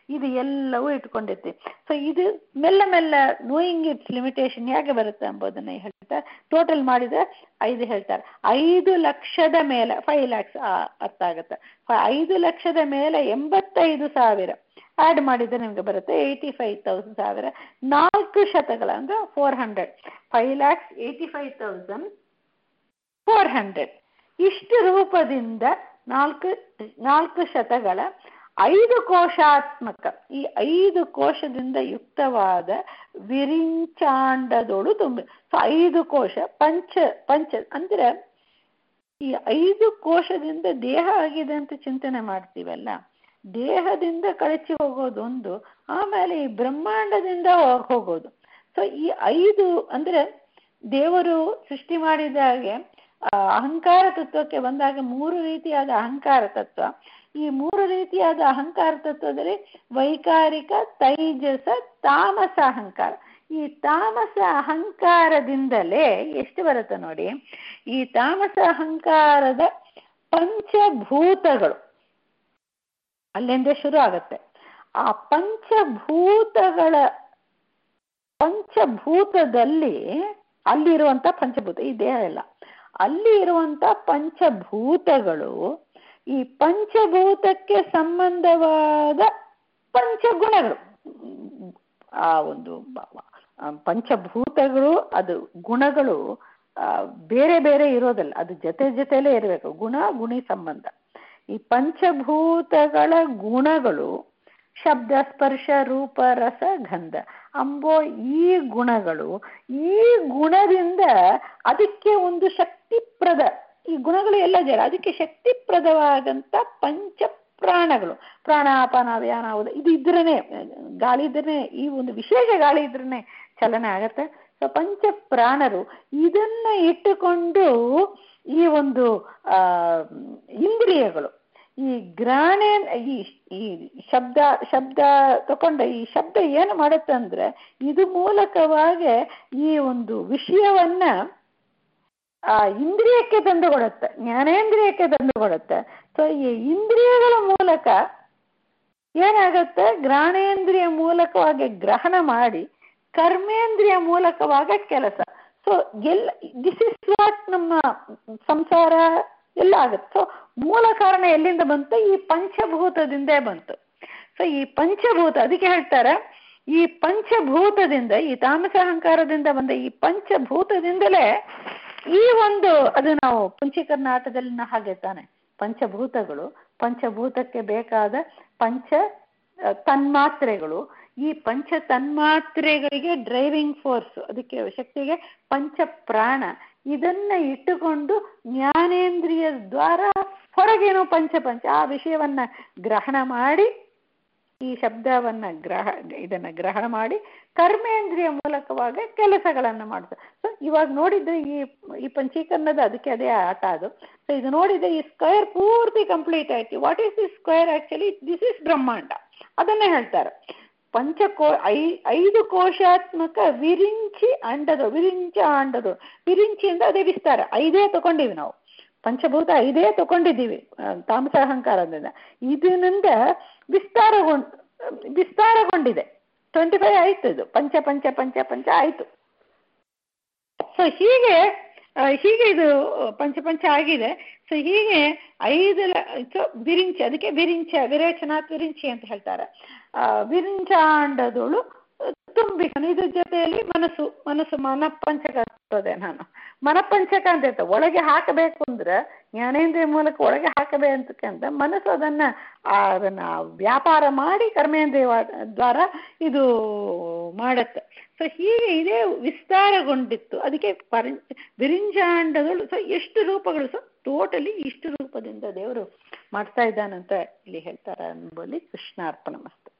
[SPEAKER 1] ಇದು ಎಲ್ಲವೂ ಇಟ್ಕೊಂಡಿರ್ತೀವಿ ಸೊ ಇದು ಮೆಲ್ಲ ಮೆಲ್ಲ ನೋಯಿಂಗ್ ಇಟ್ಸ್ ಲಿಮಿಟೇಷನ್ ಹೇಗೆ ಬರುತ್ತೆ ಎಂಬುದನ್ನ ಹೇಳ್ತಾರೆ ಟೋಟಲ್ ಮಾಡಿದ್ರೆ ಐದು ಹೇಳ್ತಾರೆ ಐದು ಲಕ್ಷದ ಮೇಲೆ ಫೈವ್ ಲ್ಯಾಕ್ಸ್ ಅರ್ಥ ಆಗುತ್ತೆ ಐದು ಲಕ್ಷದ ಮೇಲೆ ಎಂಬತ್ತೈದು ಸಾವಿರ ಆ್ಯಡ್ ಮಾಡಿದ್ರೆ ನಿಮಗೆ ಬರುತ್ತೆ ಏಯ್ಟಿ ಫೈವ್ ತೌಸಂಡ್ ಸಾವಿರ ನಾಲ್ಕು ಶತಗಳ ಅಂದ್ರೆ four hundred five lakhs eighty five thousand four hundred ಇಷ್ಟು ರೂಪದಿಂದ ನಾಲ್ಕು ನಾಲ್ಕು ಶತಗಳ ಐದು ಕೋಶಾತ್ಮಕ ಈ ಐದು ಕೋಶದಿಂದ ಯುಕ್ತವಾದ ವಿರಿಂಚಾಂಡದೋಳು ತುಂಬಿ ಸೊ ಐದು ಕೋಶ ಪಂಚ ಪಂಚ ಅಂದ್ರೆ ಈ ಐದು ಕೋಶದಿಂದ ದೇಹ ಆಗಿದೆ ಅಂತ ಚಿಂತನೆ ಮಾಡ್ತೀವಲ್ಲ ದೇಹದಿಂದ ಕಳಚಿ ಹೋಗೋದೊಂದು ಆಮೇಲೆ ಈ ಬ್ರಹ್ಮಾಂಡದಿಂದ ಹೋಗೋದು ಸೊ ಈ ಐದು ಅಂದ್ರೆ ದೇವರು ಸೃಷ್ಟಿ ಮಾಡಿದಾಗೆ ಅಹಂಕಾರ ತತ್ವಕ್ಕೆ ಬಂದಾಗ ಮೂರು ರೀತಿಯಾದ ಅಹಂಕಾರ ತತ್ವ ಈ ಮೂರು ರೀತಿಯಾದ ಅಹಂಕಾರ ತತ್ವದಲ್ಲಿ ವೈಕಾರಿಕ ತೈಜಸ ತಾಮಸ ಅಹಂಕಾರ ಈ ತಾಮಸ ಅಹಂಕಾರದಿಂದಲೇ ಎಷ್ಟು ಬರುತ್ತೆ ನೋಡಿ ಈ ತಾಮಸ ಅಹಂಕಾರದ ಪಂಚಭೂತಗಳು ಅಲ್ಲಿಂದ ಶುರು ಆಗತ್ತೆ ಆ ಪಂಚಭೂತಗಳ ಪಂಚಭೂತದಲ್ಲಿ ಅಲ್ಲಿರುವಂತ ಪಂಚಭೂತ ಈ ದೇಹ ಇಲ್ಲ ಅಲ್ಲಿ ಇರುವಂತ ಪಂಚಭೂತಗಳು ಈ ಪಂಚಭೂತಕ್ಕೆ ಸಂಬಂಧವಾದ ಪಂಚಗುಣಗಳು ಆ ಒಂದು ಪಂಚಭೂತಗಳು ಅದು ಗುಣಗಳು ಬೇರೆ ಬೇರೆ ಇರೋದಲ್ಲ ಅದು ಜೊತೆ ಜೊತೆಲೇ ಇರಬೇಕು ಗುಣ ಗುಣಿ ಸಂಬಂಧ ಈ ಪಂಚಭೂತಗಳ ಗುಣಗಳು ಶಬ್ದ ಸ್ಪರ್ಶ ರೂಪ ರಸ ಗಂಧ ಅಂಬೋ ಈ ಗುಣಗಳು ಈ ಗುಣದಿಂದ ಅದಕ್ಕೆ ಒಂದು ಶಕ್ತಿಪ್ರದ ಈ ಗುಣಗಳು ಎಲ್ಲ ಜರ ಅದಕ್ಕೆ ಶಕ್ತಿಪ್ರದವಾದಂತ ಪಂಚ ಪ್ರಾಣಗಳು ಪ್ರಾಣಾಪಾನ ವ್ಯಾನ ಇದು ಇದ್ರೇ ಗಾಳಿ ಇದ್ರೇ ಈ ಒಂದು ವಿಶೇಷ ಗಾಳಿ ಇದ್ರೇ ಚಲನೆ ಆಗತ್ತೆ ಸೊ ಪಂಚ ಪ್ರಾಣರು ಇದನ್ನ ಇಟ್ಟುಕೊಂಡು ಈ ಒಂದು ಆ ಇಂದ್ರಿಯಗಳು ಈ ಗ್ರಾಣೆ ಈ ಈ ಶಬ್ದ ಶಬ್ದ ತಕೊಂಡ ಈ ಶಬ್ದ ಏನು ಮಾಡುತ್ತೆ ಅಂದ್ರೆ ಇದು ಮೂಲಕವಾಗಿ ಈ ಒಂದು ವಿಷಯವನ್ನ ಆ ಇಂದ್ರಿಯಕ್ಕೆ ತಂದುಕೊಡುತ್ತೆ ಜ್ಞಾನೇಂದ್ರಿಯಕ್ಕೆ ತಂದುಕೊಡುತ್ತೆ ಸೊ ಈ ಇಂದ್ರಿಯಗಳ ಮೂಲಕ ಏನಾಗುತ್ತೆ ಗ್ರಾಣೇಂದ್ರಿಯ ಮೂಲಕವಾಗಿ ಗ್ರಹಣ ಮಾಡಿ ಕರ್ಮೇಂದ್ರಿಯ ಮೂಲಕವಾಗ ಕೆಲಸ ಸೊ ಎಲ್ಲ ದಿಸ್ ಇಸ್ ವಾಟ್ ನಮ್ಮ ಸಂಸಾರ ಎಲ್ಲ ಆಗುತ್ತೆ ಸೊ ಮೂಲ ಕಾರಣ ಎಲ್ಲಿಂದ ಬಂತು ಈ ಪಂಚಭೂತದಿಂದೇ ಬಂತು ಸೊ ಈ ಪಂಚಭೂತ ಅದಕ್ಕೆ ಹೇಳ್ತಾರೆ ಈ ಪಂಚಭೂತದಿಂದ ಈ ತಾಮಸ ಅಹಂಕಾರದಿಂದ ಬಂದ ಈ ಪಂಚಭೂತದಿಂದಲೇ ಈ ಒಂದು ಅದು ನಾವು ಪಂಚೀಕರ್ನಾಟದಲ್ಲಿ ಹಾಗೆ ತಾನೆ ಪಂಚಭೂತಗಳು ಪಂಚಭೂತಕ್ಕೆ ಬೇಕಾದ ಪಂಚ ತನ್ಮಾತ್ರೆಗಳು ಈ ಪಂಚ ತನ್ಮಾತ್ರೆಗಳಿಗೆ ಡ್ರೈವಿಂಗ್ ಫೋರ್ಸ್ ಅದಕ್ಕೆ ಶಕ್ತಿಗೆ ಪಂಚ ಪ್ರಾಣ ಇದನ್ನ ಇಟ್ಟುಕೊಂಡು ಜ್ಞಾನೇಂದ್ರಿಯ ದ್ವಾರ ಹೊರಗೇನೋ ಪಂಚ ಪಂಚ ಆ ವಿಷಯವನ್ನ ಗ್ರಹಣ ಮಾಡಿ ಈ ಶಬ್ದವನ್ನ ಗ್ರಹ ಇದನ್ನ ಗ್ರಹಣ ಮಾಡಿ ಕರ್ಮೇಂದ್ರಿಯ ಮೂಲಕವಾಗಿ ಕೆಲಸಗಳನ್ನ ಮಾಡ್ತಾರೆ ಸೊ ಇವಾಗ ನೋಡಿದ್ರೆ ಈ ಈ ಪಂಚೀಕರಣದ ಅದಕ್ಕೆ ಅದೇ ಆಟ ಅದು ಸೊ ಇದು ನೋಡಿದ್ರೆ ಈ ಸ್ಕ್ವೇರ್ ಪೂರ್ತಿ ಕಂಪ್ಲೀಟ್ ಆಯ್ತು what is this square actually this is ಬ್ರಹ್ಮಾಂಡ ಅದನ್ನೇ ಹೇಳ್ತಾರೆ ಪಂಚಕೋ ಐ ಐದು ಕೋಶಾತ್ಮಕ ವಿರಿಂಚಿ ಅಂಡದು ವಿರಿಂಚ ಅಂಡದು ವಿರಿಂಚಿ ಅಂದ್ರೆ ಅದೇ ವಿಸ್ತಾರ ಐದೇ ತಗೊಂಡಿವಿ ನಾವು ಪಂಚಭೂತ ಐದೇ ತಗೊಂಡಿದ್ದೀವಿ ತಾಮಸ ಅಹಂಕಾರದಿಂದ ಇದರಿಂದ ವಿಸ್ತಾರಗೊಂಡು ವಿಸ್ತಾರಗೊಂಡಿದೆ ಟ್ವೆಂಟಿ ಫೈವ್ ಆಯ್ತು ಇದು ಪಂಚ ಪಂಚ ಪಂಚ ಪಂಚ ಆಯ್ತು ಸೊ ಹೀಗೆ ಹೀಗೆ ಇದು ಪಂಚ ಪಂಚ ಆಗಿದೆ ಸೊ ಹೀಗೆ ಐದು ಸೊ ವಿರಿಂಚಿ ಅದಕ್ಕೆ ವಿರಿಂಚ ವಿರೇಚನಾತ್ ವಿರಿಂಚಿ ಅಂತ ಹೇಳ್ತಾರೆ ವಿರಿಂಚಾಂಡದಳು ತುಂಬಿಕನು ಇದ್ರ ಜೊತೆಯಲ್ಲಿ ಮನಸ್ಸು ಮನಸ್ಸು ಮನಪಂಚಕ ಆಗ್ತದೆ ನಾನು ಮನಪಂಚಕ ಅಂತ ಇರ್ತದೆ ಒಳಗೆ ಹಾಕಬೇಕು ಅಂದ್ರೆ ಜ್ಞಾನೇಂದ್ರಿಯ ಮೂಲಕ ಒಳಗೆ ಹಾಕಬೇಕಂತ ಮನಸ್ಸು ಅದನ್ನ ಅದನ್ನ ವ್ಯಾಪಾರ ಮಾಡಿ ಕರ್ಮೇಂದ್ರಿಯ ದ್ವಾರ ಇದು ಮಾಡತ್ತೆ ಸೊ ಹೀಗೆ ಇದೇ ವಿಸ್ತಾರಗೊಂಡಿತ್ತು ಅದಕ್ಕೆ ಪರಿ ವಿರಿಂಜಾಂಡಗಳು ಸೊ ಎಷ್ಟು ರೂಪಗಳು ಸೊ ಟೋಟಲಿ ಇಷ್ಟು ರೂಪದಿಂದ ದೇವರು ಮಾಡ್ತಾ ಇದ್ದಾನಂತ ಇಲ್ಲಿ ಹೇಳ್ತಾರೆ ಅಂಬಲ್ಲಿ ಕೃಷ್ಣಾರ್ಪಣ ಮಸ್ತು